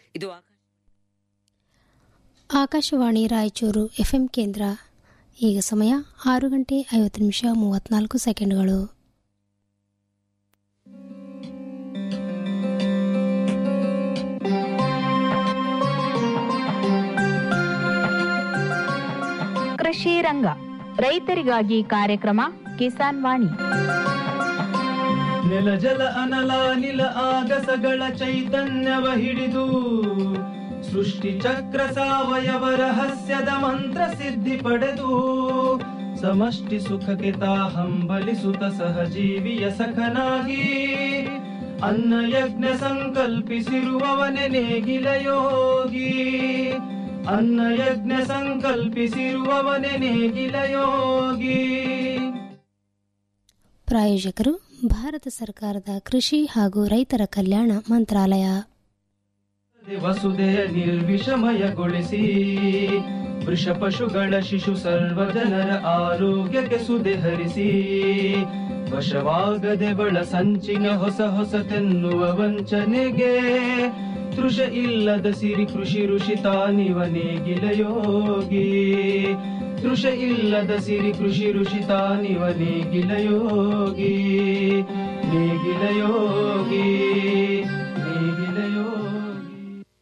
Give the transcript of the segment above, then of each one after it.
ಇದು ಆಕಾಶ ಆಕಾಶವಾಣಿ ರಾಯಚೂರು ಎಫ್ಎಂ ಕೇಂದ್ರ ಈಗ ಸಮಯ ಆರು ಗಂಟೆ ಐವತ್ತು ನಿಮಿಷ ಮೂವತ್ನಾಲ್ಕು ಸೆಕೆಂಡ್ಗಳು ಕೃಷಿ ರಂಗ ರೈತರಿಗಾಗಿ ಕಾರ್ಯಕ್ರಮ ಕಿಸಾನ್ ವಾಣಿ ನೆಲ ಜಲ ಅನಲ ನಿಲ ಆಗಸಗಳ ಚೈತನ್ಯವ ಹಿಡಿದು ಸೃಷ್ಟಿ ಚಕ್ರ ಸಾವಯವ ರಹಸ್ಯದ ಮಂತ್ರ ಸಿದ್ಧಿ ಪಡೆದು ಸಮಷ್ಟಿ ಸುಖಕ್ಕೆ ತಾ ಹಂಬಲಿಸುತ್ತ ಸಹಜೀವಿಯ ಸಖನಾಗಿ ಅನ್ನ ಯಜ್ಞ ಸಂಕಲ್ಪಿಸಿರುವವನೆ ನೇಗಿಲ ಯೋಗಿ ಅನ್ನ ಯಜ್ಞ ಸಂಕಲ್ಪಿಸಿರುವವನೆ ನೇಗಿಲ ಯೋಗಿ ಪ್ರಾಯೋಜಕರು ಭಾರತ ಸರ್ಕಾರದ ಕೃಷಿ ಹಾಗೂ ರೈತರ ಕಲ್ಯಾಣ ಮಂತ್ರಾಲಯ ವಸುದೆಯ ನಿರ್ವಿಷಮಯಗೊಳಿಸಿ ವೃಷ ಪಶುಗಳ ಶಿಶು ಸರ್ವ ಜನರ ಆರೋಗ್ಯಕ್ಕೆ ಸುದೆ ಹರಿಸಿ ವಶವಾಗದೆ ಬಳ ಸಂಚಿನ ಹೊಸ ಹೊಸತೆನ್ನುವ ವಂಚನೆಗೆ ತೃಷ ಇಲ್ಲದ ಸಿರಿ ಕೃಷಿ ಋಷಿ ತಾನಿವ ನೇಗಿಲ ಯೋಗಿ ತೃಷ ಇಲ್ಲದ ಸಿರಿ ಕೃಷಿ ಋಷಿ ತಾನಿವ ನೇಗಿಲ ಯೋಗಿ ನೇಗಿಲ ಯೋಗಿ ನೇಗಿಲ ಯೋಗಿ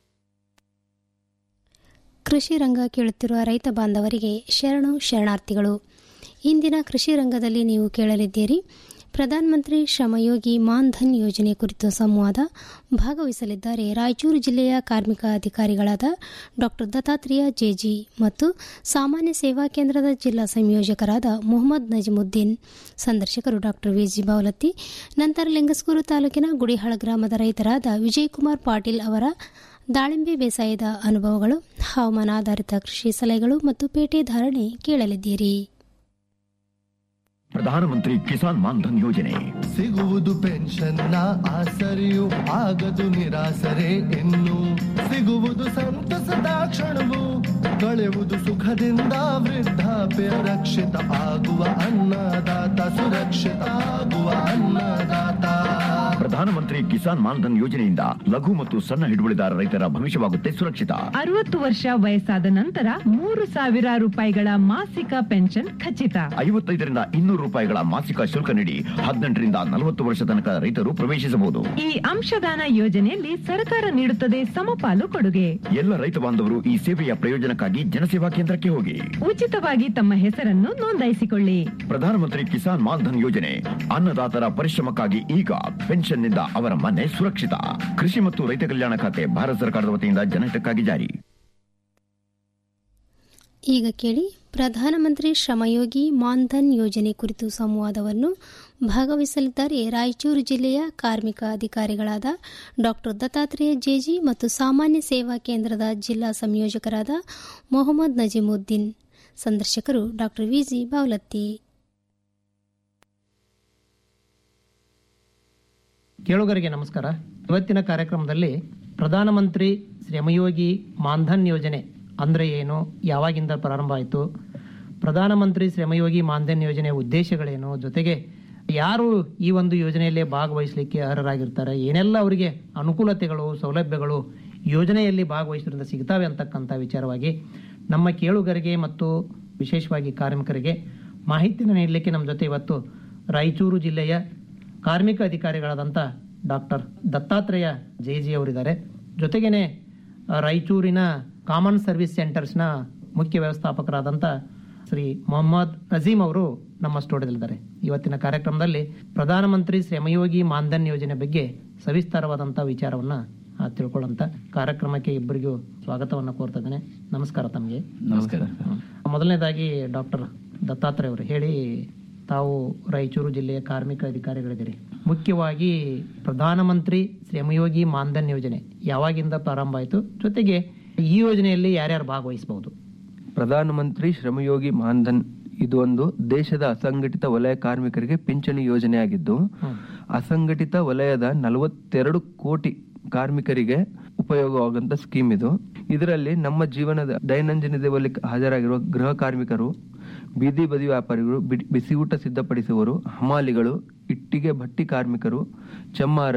ಕೃಷಿ ರಂಗ ಕೇಳುತ್ತಿರುವ ರೈತ ಬಾಂಧವರಿಗೆ ಶರಣು ಶರಣಾರ್ಥಿಗಳು ಇಂದಿನ ಕೃಷಿ ರಂಗದಲ್ಲಿ ನೀವು ಕೇಳಲಿದ್ದೀರಿ ಪ್ರಧಾನಮಂತ್ರಿ ಶ್ರಮಯೋಗಿ ಮಾನ್ಧನ್ ಯೋಜನೆ ಕುರಿತು ಸಂವಾದ ಭಾಗವಹಿಸಲಿದ್ದಾರೆ ರಾಯಚೂರು ಜಿಲ್ಲೆಯ ಕಾರ್ಮಿಕ ಅಧಿಕಾರಿಗಳಾದ ಡಾಕ್ಟರ್ ದತ್ತಾತ್ರೇಯ ಜೆಜಿ ಮತ್ತು ಸಾಮಾನ್ಯ ಸೇವಾ ಕೇಂದ್ರದ ಜಿಲ್ಲಾ ಸಂಯೋಜಕರಾದ ಮೊಹಮ್ಮದ್ ನಜೀಮುದ್ದೀನ್ ಸಂದರ್ಶಕರು ಡಾಕ್ಟರ್ ವಿಜಿ ಬಾವಲತ್ತಿ ನಂತರ ಲಿಂಗಸ್ಕೂರು ತಾಲೂಕಿನ ಗುಡಿಹಾಳ ಗ್ರಾಮದ ರೈತರಾದ ವಿಜಯಕುಮಾರ್ ಪಾಟೀಲ್ ಅವರ ದಾಳಿಂಬೆ ಬೇಸಾಯದ ಅನುಭವಗಳು ಹವಾಮಾನ ಆಧಾರಿತ ಕೃಷಿ ಸಲಹೆಗಳು ಮತ್ತು ಪೇಟೆ ಧಾರಣೆ ಕೇಳಲಿದ್ದೀರಿ ಪ್ರಧಾನಮಂತ್ರಿ ಕಿಸಾನ್ ಮಾನ್ಧನ್ ಯೋಜನೆ ಸಿಗುವುದು ಪೆನ್ಷನ್ನ ಆಸರೆಯು ಆಗದು ನಿರಾಸರೆ ಇನ್ನು ಸಿಗುವುದು ಸಂತಸದ ಕ್ಷಣವು ಕಳೆಯುವುದು ಸುಖದಿಂದ ವೃದ್ಧಾಪ್ಯ ರಕ್ಷಿತ ಆಗುವ ಅನ್ನದಾತ ಸುರಕ್ಷಿತ ಆಗುವ ಅನ್ನದಾತ ಪ್ರಧಾನಮಂತ್ರಿ ಕಿಸಾನ್ ಮಾನ್ಧನ್ ಯೋಜನೆಯಿಂದ ಲಘು ಮತ್ತು ಸಣ್ಣ ಹಿಡುವಳಿದಾರ ರೈತರ ಭವಿಷ್ಯವಾಗುತ್ತೆ ಸುರಕ್ಷಿತ ಅರವತ್ತು ವರ್ಷ ವಯಸ್ಸಾದ ನಂತರ ಮೂರು ಸಾವಿರ ರೂಪಾಯಿಗಳ ಮಾಸಿಕ ಪೆನ್ಷನ್ ಖಚಿತ ಐವತ್ತೈದರಿಂದ ಇನ್ನೂರು ರೂಪಾಯಿಗಳ ಮಾಸಿಕ ಶುಲ್ಕ ನೀಡಿ ಹದಿನೆಂಟರಿಂದ ನಲವತ್ತು ವರ್ಷ ತನಕ ರೈತರು ಪ್ರವೇಶಿಸಬಹುದು ಈ ಅಂಶದಾನ ಯೋಜನೆಯಲ್ಲಿ ಸರ್ಕಾರ ನೀಡುತ್ತದೆ ಸಮಪಾಲು ಕೊಡುಗೆ ಎಲ್ಲ ರೈತ ಬಾಂಧವರು ಈ ಸೇವೆಯ ಪ್ರಯೋಜನಕ್ಕಾಗಿ ಜನಸೇವಾ ಕೇಂದ್ರಕ್ಕೆ ಹೋಗಿ ಉಚಿತವಾಗಿ ತಮ್ಮ ಹೆಸರನ್ನು ನೋಂದಾಯಿಸಿಕೊಳ್ಳಿ ಪ್ರಧಾನಮಂತ್ರಿ ಕಿಸಾನ್ ಮಾನ್ಧನ್ ಯೋಜನೆ ಅನ್ನದಾತರ ಪರಿಶ್ರಮಕ್ಕಾಗಿ ಈಗ ಪೆನ್ಷನ್ನಿಂದ ಅವರ ಮನೆ ಸುರಕ್ಷಿತ ಕೃಷಿ ಮತ್ತು ರೈತ ಕಲ್ಯಾಣ ಖಾತೆ ಭಾರತ ಸರ್ಕಾರದ ವತಿಯಿಂದ ಜನಹಿತಕ್ಕಾಗಿ ಜಾರಿ ಈಗ ಕೇಳಿ ಪ್ರಧಾನಮಂತ್ರಿ ಶ್ರಮಯೋಗಿ ಮಾನ್ಧನ್ ಯೋಜನೆ ಕುರಿತು ಸಂವಾದವನ್ನು ಭಾಗವಹಿಸಲಿದ್ದಾರೆ ರಾಯಚೂರು ಜಿಲ್ಲೆಯ ಕಾರ್ಮಿಕ ಅಧಿಕಾರಿಗಳಾದ ಡಾಕ್ಟರ್ ದತ್ತಾತ್ರೇಯ ಜೆಜಿ ಮತ್ತು ಸಾಮಾನ್ಯ ಸೇವಾ ಕೇಂದ್ರದ ಜಿಲ್ಲಾ ಸಂಯೋಜಕರಾದ ಮೊಹಮ್ಮದ್ ನಜೀಮುದ್ದೀನ್ ಸಂದರ್ಶಕರು ಡಾಕ್ಟರ್ ವಿಜಿ ಬಾವಲತ್ತಿ ಕೇಳುಗರಿಗೆ ನಮಸ್ಕಾರ ಇವತ್ತಿನ ಕಾರ್ಯಕ್ರಮದಲ್ಲಿ ಪ್ರಧಾನಮಂತ್ರಿ ಶ್ರಮಯೋಗಿ ಮಾನ್ಧನ್ ಯೋಜನೆ ಅಂದರೆ ಏನು ಯಾವಾಗಿಂದ ಪ್ರಾರಂಭ ಆಯಿತು ಪ್ರಧಾನಮಂತ್ರಿ ಶ್ರಮಯೋಗಿ ಮಾನ್ಧನ್ ಯೋಜನೆಯ ಉದ್ದೇಶಗಳೇನು ಜೊತೆಗೆ ಯಾರು ಈ ಒಂದು ಯೋಜನೆಯಲ್ಲಿ ಭಾಗವಹಿಸಲಿಕ್ಕೆ ಅರ್ಹರಾಗಿರ್ತಾರೆ ಏನೆಲ್ಲ ಅವರಿಗೆ ಅನುಕೂಲತೆಗಳು ಸೌಲಭ್ಯಗಳು ಯೋಜನೆಯಲ್ಲಿ ಭಾಗವಹಿಸೋದ್ರಿಂದ ಸಿಗ್ತಾವೆ ಅಂತಕ್ಕಂಥ ವಿಚಾರವಾಗಿ ನಮ್ಮ ಕೇಳುಗರಿಗೆ ಮತ್ತು ವಿಶೇಷವಾಗಿ ಕಾರ್ಮಿಕರಿಗೆ ಮಾಹಿತಿಯನ್ನು ನೀಡಲಿಕ್ಕೆ ನಮ್ಮ ಜೊತೆ ಇವತ್ತು ರಾಯಚೂರು ಜಿಲ್ಲೆಯ ಕಾರ್ಮಿಕ ಅಧಿಕಾರಿಗಳಾದಂಥ ಡಾಕ್ಟರ್ ದತ್ತಾತ್ರೇಯ ಜೆಜಿ ಅವರಿದ್ದಾರೆ ಜೊತೆಗೇನೆ ಆ, ರಾಯಚೂರಿನ ಕಾಮನ್ ಸರ್ವಿಸ್ ಸೆಂಟರ್ಸ್ನ ಮುಖ್ಯ ವ್ಯವಸ್ಥಾಪಕರಾದಂಥ ಶ್ರೀ ಮೊಹಮ್ಮದ್ ನಜೀಮ್ ಅವರು ನಮ್ಮ ಸ್ಟುಡಿಯೋದಲ್ಲಿದ್ದಾರೆ ಇವತ್ತಿನ ಕಾರ್ಯಕ್ರಮದಲ್ಲಿ ಪ್ರಧಾನಮಂತ್ರಿ ಶ್ರಮಯೋಗಿ ಮಾನ್ಧನ್ ಯೋಜನೆ ಬಗ್ಗೆ ಸವಿಸ್ತಾರವಾದಂಥ ವಿಚಾರವನ್ನ ಆ, ತಿಳ್ಕೊಳ್ಳೋಂಥ ಕಾರ್ಯಕ್ರಮಕ್ಕೆ ಇಬ್ಬರಿಗೂ ಸ್ವಾಗತವನ್ನು ಕೋರ್ತಾ ಇದ್ದೇನೆ ನಮಸ್ಕಾರ ತಮಗೆ ನಮಸ್ಕಾರ ಮೊದಲನೇದಾಗಿ ಡಾಕ್ಟರ್ ದತ್ತಾತ್ರೇಯ ಅವರು ಹೇಳಿ ತಾವು ರಾಯಚೂರು ಜಿಲ್ಲೆಯ ಕಾರ್ಮಿಕ ಅಧಿಕಾರಿಗಳಿದ್ದೀರಿ ಮುಖ್ಯವಾಗಿ ಪ್ರಧಾನಮಂತ್ರಿ ಶ್ರಮಯೋಗಿ ಮಾನ್ಧನ್ ಯೋಜನೆ ಯಾವಾಗಿಂದ ಪ್ರಾರಂಭ ಆಯಿತು ಜೊತೆಗೆ ಈ ಯೋಜನೆಯಲ್ಲಿ ಯಾರ್ಯಾರು ಭಾಗವಹಿಸಬಹುದು ಪ್ರಧಾನಮಂತ್ರಿ ಶ್ರಮಯೋಗಿ ಮಾನ್ಧನ್ ಇದು ಒಂದು ದೇಶದ ಅಸಂಘಟಿತ ವಲಯ ಕಾರ್ಮಿಕರಿಗೆ ಪಿಂಚಣಿ ಯೋಜನೆಯಾಗಿದ್ದು ಅಸಂಘಟಿತ ವಲಯದ ನಲವತ್ತೆರಡು ಕೋಟಿ ಕಾರ್ಮಿಕರಿಗೆ ಉಪಯೋಗವಾಗುವಂತ ಸ್ಕೀಮ್ ಇದು ಇದರಲ್ಲಿ ನಮ್ಮ ಜೀವನದ ದೈನಂದಿನದಲ್ಲಿ ಹಾಜರಾಗಿರುವ ಗೃಹ ಕಾರ್ಮಿಕರು ಬೀದಿ ಬದಿ ವ್ಯಾಪಾರಿಗಳು ಬಿ- ಬಿಸಿಯೂಟ ಸಿದ್ಧಪಡಿಸುವವರು ಹಮಾಲಿಗಳು ಇಟ್ಟಿಗೆ ಭಟ್ಟಿ ಕಾರ್ಮಿಕರು ಚಮ್ಮಾರರು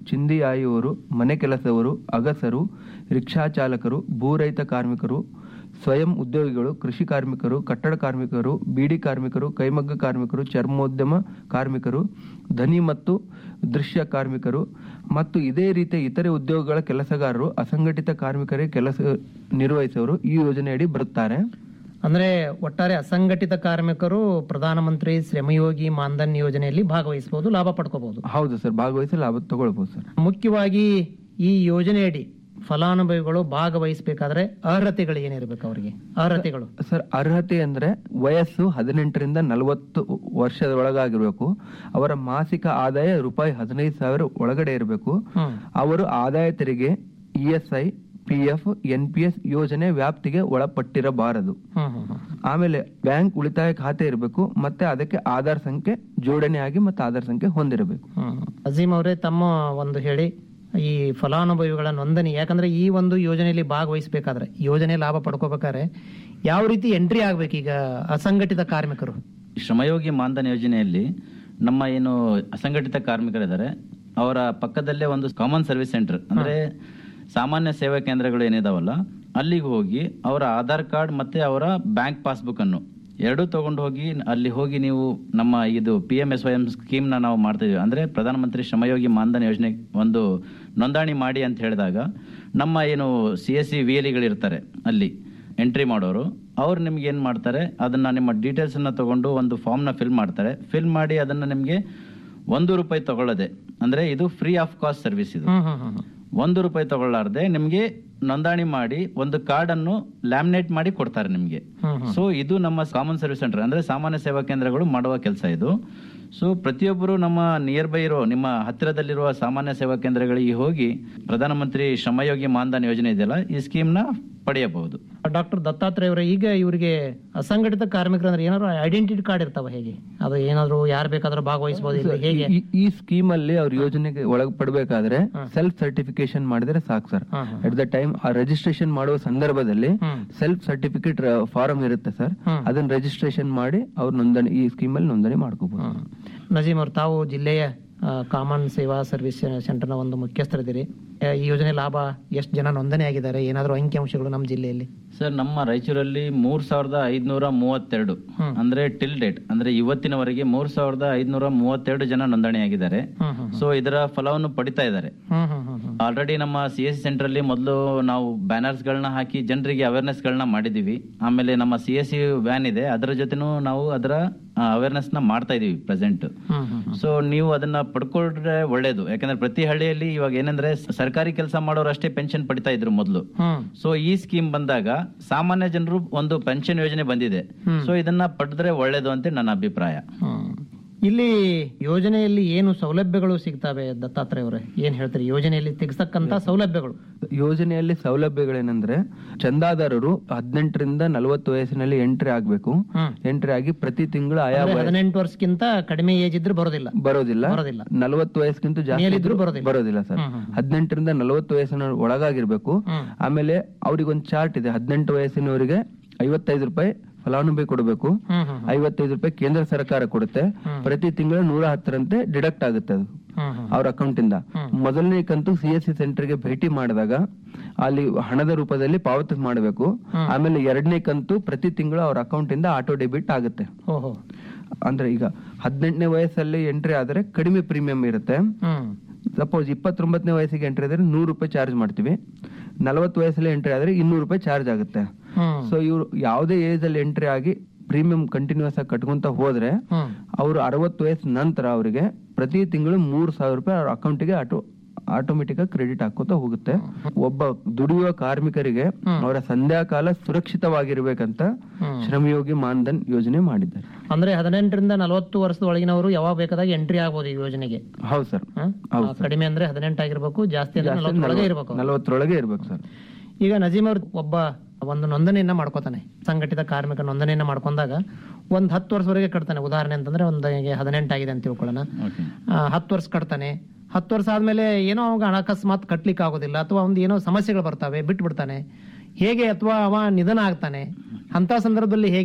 ಚಿಂದಿ ಆಯುವರು ಮನೆ ಕೆಲಸವರು ಅಗಸರು ರಿಕ್ಷಾ ಚಾಲಕರು ಭೂರಹಿತ ಕಾರ್ಮಿಕರು ಸ್ವಯಂ ಉದ್ಯೋಗಿಗಳು ಕೃಷಿ ಕಾರ್ಮಿಕರು ಕಟ್ಟಡ ಕಾರ್ಮಿಕರು ಬೀಡಿ ಕಾರ್ಮಿಕರು ಕೈಮಗ್ಗ ಕಾರ್ಮಿಕರು ಚರ್ಮೋದ್ಯಮ ಕಾರ್ಮಿಕರು ಧನಿ ಮತ್ತು ದೃಶ್ಯ ಕಾರ್ಮಿಕರು ಮತ್ತು ಇದೇ ರೀತಿಯ ಇತರೆ ಉದ್ಯೋಗಗಳ ಕೆಲಸಗಾರರು ಅಸಂಘಟಿತ ಕಾರ್ಮಿಕರೇ ಕೆಲಸ ನಿರ್ವಹಿಸುವವರು ಈ ಯೋಜನೆಯಡಿ ಬರುತ್ತಾರೆ ಅಂದ್ರೆ ಒಟ್ಟಾರೆ ಅಸಂಘಟಿತ ಕಾರ್ಮಿಕರು ಪ್ರಧಾನಮಂತ್ರಿ ಶ್ರಮಯೋಗಿ ಮಾನ್ಧನ್ ಯೋಜನೆಯಲ್ಲಿ ಭಾಗವಹಿಸಬಹುದು ಲಾಭ ಪಡ್ಕೋಬಹುದು ಹೌದು ಸರ್ ಭಾಗವಹಿಸಿ ಲಾಭ ತಗೊಳ್ಬಹುದು ಸರ್ ಮುಖ್ಯವಾಗಿ ಈ ಯೋಜನೆಯಡಿ ಫಲಾನುಭವಿಗಳು ಭಾಗವಹಿಸಬೇಕಾದ್ರೆ ಅರ್ಹತೆಗಳು ಏನಿರ್ಬೇಕು ಅವರಿಗೆ ಅರ್ಹತೆಗಳು ಸರ್ ಅರ್ಹತೆ ಅಂದ್ರೆ ವಯಸ್ಸು ಹದಿನೆಂಟರಿಂದ ನಲವತ್ತು ವರ್ಷದ ಒಳಗಾಗಿರ್ಬೇಕು ಅವರ ಮಾಸಿಕ ಆದಾಯ ರೂಪಾಯಿ ಹದಿನೈದು ಸಾವಿರ ಒಳಗಡೆ ಇರಬೇಕು ಹ್ಮ್. ಅವರು ಆದಾಯ ತೆರಿಗೆ E S I P F N P S ಯೋಜನೆ ವ್ಯಾಪ್ತಿಗೆ ಒಳಪಟ್ಟಿರಬಾರದು ಹ್ಮ್ ಹ್ಮ್ ಹ್ಮ್. ಆಮೇಲೆ ಬ್ಯಾಂಕ್ ಉಳಿತಾಯ ಖಾತೆ ಇರಬೇಕು ಮತ್ತೆ ಅದಕ್ಕೆ ಆಧಾರ್ ಸಂಖ್ಯೆ ಜೋಡಣೆ ಆಗಿ ಮತ್ತೆ ಆಧಾರ್ ಸಂಖ್ಯೆ ಹೊಂದಿರಬೇಕು ಹ್ಮ್. ಅಜೀಮ್ ಅವರೇ ತಮ್ಮ ಒಂದು ಹೇಳಿ ಈ ಫಲಾನುಭವಿಗಳ ನೋಂದಣಿ ಯಾಕಂದ್ರೆ ಈ ಒಂದು ಯೋಜನೆಯಲ್ಲಿ ಭಾಗವಹಿಸಬೇಕಾದ್ರೆ ಯೋಜನೆ ಲಾಭ ಪಡ್ಕೋಬೇಕಾದ್ರೆ ಯಾವ ರೀತಿ ಎಂಟ್ರಿ ಆಗ್ಬೇಕು ಈಗ ಅಸಂಘಟಿತ ಕಾರ್ಮಿಕರು ಶ್ರಮಯೋಗಿ ಮಾನ್ಧನ್ ಯೋಜನೆಯಲ್ಲಿ ನಮ್ಮ ಏನು ಅಸಂಘಟಿತ ಕಾರ್ಮಿಕರಿದ್ದಾರೆ ಅವರ ಪಕ್ಕದಲ್ಲೇ ಒಂದು ಕಾಮನ್ ಸರ್ವಿಸ್ ಸೆಂಟರ್ ಅಂದ್ರೆ ಸಾಮಾನ್ಯ ಸೇವಾ ಕೇಂದ್ರಗಳು ಏನಿದಾವಲ್ಲ ಅಲ್ಲಿಗೆ ಹೋಗಿ ಅವರ ಆಧಾರ್ ಕಾರ್ಡ್ ಮತ್ತೆ ಅವರ ಬ್ಯಾಂಕ್ ಪಾಸ್ಬುಕ್ ಅನ್ನು ಎರಡೂ ತಗೊಂಡು ಹೋಗಿ ಅಲ್ಲಿ ಹೋಗಿ ನೀವು ನಮ್ಮ ಇದು P M S Y M ಸ್ಕೀಮ್ನ ನಾವು ಮಾಡ್ತಾ ಇದೀವಿ ಅಂದ್ರೆ ಪ್ರಧಾನಮಂತ್ರಿ ಶ್ರಮಯೋಗಿ ಮಾನ್ಧನ್ ಯೋಜನೆ ಒಂದು ನೋಂದಣಿ ಮಾಡಿ ಅಂತ ಹೇಳಿದಾಗ ನಮ್ಮ ಏನು ಸಿ ಎಸ್ ಸಿ ವಿ ಎಲಿಗಳಿರ್ತಾರೆ ಅಲ್ಲಿ ಎಂಟ್ರಿ ಮಾಡೋರು ಅವ್ರು ನಿಮ್ಗೆ ಏನು ಮಾಡ್ತಾರೆ ಅದನ್ನ ನಿಮ್ಮ ಡೀಟೇಲ್ಸ್ ಅನ್ನ ತಗೊಂಡು ಒಂದು ಫಾರ್ಮ್ನ ಫಿಲ್ ಮಾಡ್ತಾರೆ ಫಿಲ್ ಮಾಡಿ ಅದನ್ನ ನಿಮಗೆ ಒಂದು ರೂಪಾಯಿ ತಗೊಳ್ಳದೆ ಅಂದ್ರೆ ಇದು ಫ್ರೀ ಆಫ್ ಕಾಸ್ಟ್ ಸರ್ವಿಸ್ ಇದು ಹ್ಮ್ ಹ್ಮ್ ಹ್ಮ್ ಹ್ಮ್. ಒಂದು ರೂಪಾಯಿ ತಗೊಳ್ಳಾರ್ದೆ ನಿಮಗೆ ನೋಂದಣಿ ಮಾಡಿ ಒಂದು ಕಾರ್ಡ್ ಅನ್ನು ಲ್ಯಾಮಿನೇಟ್ ಮಾಡಿ ಕೊಡ್ತಾರೆ ನಿಮಗೆ ಹ್ಮ್ ಹ್ಮ್. ಸೊ ಇದು ನಮ್ಮ ಕಾಮನ್ ಸರ್ವಿಸ್ ಸೆಂಟರ್ ಅಂದ್ರೆ ಸಾಮಾನ್ಯ ಸೇವಾ ಕೇಂದ್ರಗಳು ಮಾಡುವ ಕೆಲಸ ಇದು ಸೊ ಪ್ರತಿಯೊಬ್ಬರು ನಮ್ಮ ನಿಯರ್ ಬೈ ಇರೋ ನಿಮ್ಮ ಹತ್ತಿರದಲ್ಲಿರುವ ಸಾಮಾನ್ಯ ಸೇವಾ ಕೇಂದ್ರಗಳಿಗೆ ಹೋಗಿ ಪ್ರಧಾನಮಂತ್ರಿ ಶ್ರಮಯೋಗಿ ಮಾನ್ಧನ್ ಯೋಜನೆ ಇದೆಯಲ್ಲ ಈ ಸ್ಕೀಮ್ನ ಪಡೆಯಬಹುದು ಡಾಕ್ಟರ್ ದತ್ತಾತ್ರೇಯ ಅವರೇ ಈಗ ಇವರಿಗೆ ಅಸಂಘಟಿತ ಕಾರ್ಮಿಕರು ಅಂದ್ರೆ ಏನಾದ್ರು ಐಡೆಂಟಿಟಿ ಕಾರ್ಡ್ ಇರ್ತಾವ ಹೇಗೆ ಅದು ಏನಾದ್ರು ಯಾರು ಬೇಕಾದ್ರೂ ಭಾಗವಹಿಸಬಹುದು ಇಲ್ಲಿ ಹೇಗೆ ಈ- ಈ ಸ್ಕೀಮ್ ಅಲ್ಲಿ ಅವ್ರ ಯೋಜನೆಗೆ ಒಳಪಡಬೇಕಾದ್ರೆ ಸೆಲ್ಫ್ ಸರ್ಟಿಫಿಕೇಶನ್ ಮಾಡಿದ್ರೆ ಸಾಕು ಸರ್ ಹಾ, ಹಾ. ಎಟ್ ದ ಟೈಮ್ ಆ ರಿಜಿಸ್ಟ್ರೇಷನ್ ಮಾಡುವ ಸಂದರ್ಭದಲ್ಲಿ ಹ್ಮ್. ಸೆಲ್ಫ್ ಸರ್ಟಿಫಿಕೇಟ್ ಫಾರಂ ಇರುತ್ತೆ ಸರ್ ಹ್ಮ್. ಅದನ್ನ ರಿಜಿಸ್ಟ್ರೇಷನ್ ಮಾಡಿ ಅವ್ರ ನೋಂದಣಿ ಈ ಸ್ಕೀಮ್ ಅಲ್ಲಿ ನೋಂದಣಿ ಮಾಡ್ಕೋಬಹುದು ನಜೀಮ್ ಅವ್ರು ತಾವು ಜಿಲ್ಲೆಯ ಆ, ಕಾಮನ್ ಸೇವಾ ಸರ್ವಿಸ್ ಸೆಂಟರ್ನ ಒಂದು ಮುಖ್ಯಸ್ಥರಿದ್ದೀರಿ ಆ, ಈ ಯೋಜನೆ ಲಾಭ ಎಷ್ಟು ಜನ ನೋಂದಣಿ ಆಗಿದ್ದಾರೆ ಏನಾದರೂ ಅಂಕಿಅಂಶಗಳು ನಮ್ಮ ಜಿಲ್ಲೆಯಲ್ಲಿ ಸರ್ ನಮ್ಮ ರಾಯಚೂರಲ್ಲಿ ಮೂರ್ ಸಾವಿರದ ಐದ್ನೂರ ಮೂವತ್ತೆರಡು ಹ್ಮ್. ಅಂದ್ರೆ ಟಿಲ್ ಡೇಟ್ ಅಂದ್ರೆ ಇವತ್ತಿನವರೆಗೆ ಮೂರ್ ಸಾವಿರದ ಐದ್ನೂರ ಮೂವತ್ತೆರಡು ಜನ ನೋಂದಣಿಯಾಗಿದ್ದಾರೆ ಹ್ಮ್ ಹ್ಮ್ ಸೊ ಇದರ ಫಲವನ್ನು ಪಡಿತಾ ಇದ್ದಾರೆ ಹ್ಮ್ ಹ್ಮ್ ಹ್ಮ್ ಹ್ಮ್ ಆಲ್ರೆಡಿ ನಮ್ಮ ಸಿ ಎಸ್ ಸೆಂಟರ್ ಅಲ್ಲಿ ಮೊದಲು ನಾವು ಬ್ಯಾನರ್ಸ್ ಗಳನ್ನ ಹಾಕಿ ಜನರಿಗೆ ಅವೇರ್ನೆಸ್ ಗಳನ್ನ ಮಾಡಿದೀವಿ ಆಮೇಲೆ ನಮ್ಮ ಸಿ ಎಸ್ ಸಿ ವ್ಯಾನ್ ಇದೆ ಅದರ ಜೊತೆನೂ ನಾವು ಅದರ ಅವೇರ್ನೆಸ್ ನ ಮಾಡ್ತಾ ಇದೀವಿ ಪ್ರೆಸೆಂಟ್ ಹ್ಮ್ ಹ್ಮ್ ಹ್ಮ್. ಸೊ ನೀವು ಅದನ್ನ ಪಡ್ಕೊಂಡ್ರೆ ಒಳ್ಳೇದು ಯಾಕಂದ್ರೆ ಪ್ರತಿ ಹಳ್ಳಿಯಲ್ಲಿ ಇವಾಗ ಏನಂದ್ರೆ ಸರ್ಕಾರಿ ಕೆಲಸ ಮಾಡೋರು ಅಷ್ಟೇ ಪೆನ್ಷನ್ ಪಡಿತಾ ಇದ್ರು ಮೊದಲು ಹ್ಮ್ ಸೊ ಈ ಸ್ಕೀಮ್ ಬಂದಾಗ ಸಾಮಾನ್ಯ ಜನರು ಒಂದು ಪೆನ್ಷನ್ ಯೋಜನೆ ಬಂದಿದೆ ಹ್ಮ್. ಸೊ ಇದನ್ನ ಪಡೆದ್ರೆ ಒಳ್ಳೇದು ಅಂತ ನನ್ನ ಅಭಿಪ್ರಾಯ ಹ್ಮ್. ಇಲ್ಲಿ ಯೋಜನೆಯಲ್ಲಿ ಏನು ಸೌಲಭ್ಯಗಳು ಸಿಗ್ತವೆ ದತ್ತಾತ್ರೇಯ ಅವರೇ ಏನ್ ಹೇಳ್ತೀರಿ ಯೋಜನೆಯಲ್ಲಿ ತೆಗೆಸಕ್ಕಂತ ಸೌಲಭ್ಯಗಳು ಯೋಜನೆಯಲ್ಲಿ ಸೌಲಭ್ಯಗಳೇನೆಂದ್ರೆ ಚಂದಾದಾರರು ಹದಿನೆಂಟರಿಂದ ನಲವತ್ತು ವಯಸ್ಸಿನಲ್ಲಿ ಎಂಟ್ರಿ ಆಗ್ಬೇಕು ಹ್ಮ್. ಎಂಟ್ರಿ ಆಗಿ ಪ್ರತಿ ತಿಂಗಳು ಆಯಾ ಅಂದ್ರೆ ವಯ- ಹದಿನೆಂಟು ವರ್ಷಕ್ಕಿಂತ ಕಡಿಮೆ ಏಜ್ ಇದ್ರೆ ಬರೋದಿಲ್ಲ ಬರೋದಿಲ್ಲ ಬರೋದಿಲ್ಲ. ನಲವತ್ತು ವಯಸ್ಸಿಗಿಂತ ಜಾಸ್ತಿ ಮೇಲಿದ್ರು ಇದ್ರೂ ಬರೋದಿಲ್ಲ. ಬರೋದಿಲ್ಲ ಸರ್ ಹ್ಮ್, ಹ್ಮ್. ಹದಿನೆಂಟರಿಂದ ನಲವತ್ತು ವಯಸ್ಸಿನ ಒಳಗಾಗಿರ್ಬೇಕು ಹ್ಮ್. ಆಮೇಲೆ ಅವ್ರಿಗೊಂದು ಚಾರ್ಟ್ ಇದೆ ಹದಿನೆಂಟು ವಯಸ್ಸಿನವರಿಗೆ ಐವತ್ತೈದು ರೂಪಾಯಿ ಫಲಾನುಭವಿ ಕೊಡಬೇಕು ಹ್ಮ್ ಹ್ಮ್ ಹ್ಮ್. ಐವತ್ತೈದು ರೂಪಾಯಿ ಕೇಂದ್ರ ಸರ್ಕಾರ ಕೊಡುತ್ತೆ ಹ್ಮ್. ಪ್ರತಿ ತಿಂಗಳು ನೂರ ಹತ್ತರಂತೆ ಡಿಡಕ್ಟ್ ಆಗುತ್ತೆ ಅದು ಹ್ಮ್ ಹ್ಮ್. ಅವ್ರ ಅಕೌಂಟ್ ಇಂದ ಹ್ಮ್. ಮೊದಲನೇ ಕಂತು ಸಿ ಎಸ್ ಸಿ ಸೆಂಟರ್ಗೆ ಭೇಟಿ ಮಾಡಿದಾಗ ಅಲ್ಲಿ ಹಣದ ರೂಪದಲ್ಲಿ ಪಾವತಿ ಮಾಡಬೇಕು ಹ್ಮ್. ಆಮೇಲೆ ಎರಡನೇ ಕಂತು ಪ್ರತಿ ತಿಂಗಳು ಅವ್ರ ಅಕೌಂಟ್ ಇಂದ ಆಟೋ ಡೆಬಿಟ್ ಆಗುತ್ತೆ ಓಹೋ ಅಂದ್ರೆ ಈಗ ಹದಿನೆಂಟನೇ ವಯಸ್ಸಲ್ಲಿ ಎಂಟ್ರಿ ಆದ್ರೆ ಕಡಿಮೆ ಪ್ರೀಮಿಯಂ ಇರುತ್ತೆ ಹ್ಮ್ ಸಪೋಸ್ ಇಪ್ಪತ್ತೊಂಬತ್ತನೇ ವಯಸ್ಸಿಗೆ ಎಂಟ್ರಿ ಆದ್ರೆ ನೂರು ರೂಪಾಯಿ ಚಾರ್ಜ್ ಮಾಡ್ತೀವಿ ನಲವತ್ತು ವಯಸ್ಸಲ್ಲಿ ಎಂಟ್ರಿ ಆದ್ರೆ ಇನ್ನೂರು ರೂಪಾಯಿ ಚಾರ್ಜ್ ಆಗುತ್ತೆ ಹ್ಮ್ ಸೊ ಇವ್ರು ಯಾವುದೇ ಏಜ್ ಅಲ್ಲಿ ಎಂಟ್ರಿ ಆಗಿ ಪ್ರೀಮಿಯಂ ಕಂಟಿನ್ಯೂಸ್ ಆಗಿ ಕಟ್ಕೊಂತ ಹೋದ್ರೆ ಹ್ಮ್ ಅವರು ಅರವತ್ತು ವಯಸ್ಸು ನಂತರ ಅವರಿಗೆ ಪ್ರತಿ ತಿಂಗಳು ಮೂರು ಸಾವಿರ ರೂಪಾಯಿ ಅವ್ರ ಅಕೌಂಟಿಗೆ ಆಟೋ ಆಟೋಮೆಟಿಕ್ ಆಗಿ ಕ್ರೆಡಿಟ್ ಹಾಕೋತಾ ಹೋಗುತ್ತೆ ಒಬ್ಬ ದುಡಿಯುವ ಕಾರ್ಮಿಕರಿಗೆ ಅವರ ಸಂಧ್ಯಾಕಾಲ ಸುರಕ್ಷಿತವಾಗಿರ್ಬೇಕಂತ ಹ್ಮ್. ಶ್ರಮಯೋಗಿ ಮಾನ್ಧನ್ ಯೋಜನೆ ಮಾಡಿದ್ದಾರೆ ಅಂದ್ರೆ ಹದಿನೆಂಟರಿಂದ ನಲವತ್ತು ವರ್ಷದ ಒಳಗಿನವರು ಯಾವಾಗ ಬೇಕಾದಾಗ ಎಂಟ್ರಿ ಆಗ್ಬೋದು ಈ ಯೋಜನೆಗೆ ಹೌದು ಸರ್ ಹ? ಹೌದು ಆ, ಕಡಿಮೆ ಅಂದ್ರೆ ಹದಿನೆಂಟು ಆಗಿರ್ಬೇಕು ಜಾಸ್ತಿ ಅಂದ್ರೆ ನಲವತ್ತೊಳಗೆ ಇರ್ಬೇಕು ಅವ್ರು. ನಲವತ್ತರೊಳಗೆ ಇರ್ಬೇಕು ಸರ್ ಈಗ ನಜೀಮ್ ಅವ್ರು ಒಬ್ಬ ಒಂದು ನೋಂದಣಿಯನ್ನ ಮಾಡ್ಕೋತಾನೆ ಸಂಘಟಿತ ಕಾರ್ಮಿಕ ನೋಂದಣಿಯನ್ನ ಮಾಡ್ಕೊಂಡಾಗ ಒಂದ್ ಹತ್ತು ವರ್ಷವರೆಗೆ ಕಟ್ತಾನೆ ಉದಾಹರಣೆ ಅಂತಂದ್ರೆ ಒಂದು ಹದಿನೆಂಟು ಆಗಿದೆ ಅಂತ ತಿಳ್ಕೊಳ್ಳೋಣ ಓಕೆ ಆ, ಹತ್ತು ವರ್ಷ ಕಟ್ತಾನೆ ಹತ್ತು ವರ್ಷ ಆದ್ಮೇಲೆ ಏನೋ ಅವಾಗ ಹಣ ಅಕಸ್ಮಾತ್ ಕಟ್ಲಿಕ್ಕೆ ಆಗೋದಿಲ್ಲ ಅಥವಾ ಒಂದು ಏನೋ ಸಮಸ್ಯೆಗಳು ಬರ್ತವೆ ಬಿಟ್ಟು ಬಿಡ್ತಾನೆ ಹೇಗೆ ಅಥವಾ ಅವ ನಿಧನ ಆಗ್ತಾನೆ ಅಂತ ಸಂದರ್ಭದಲ್ಲಿ ಹೇಗಿದು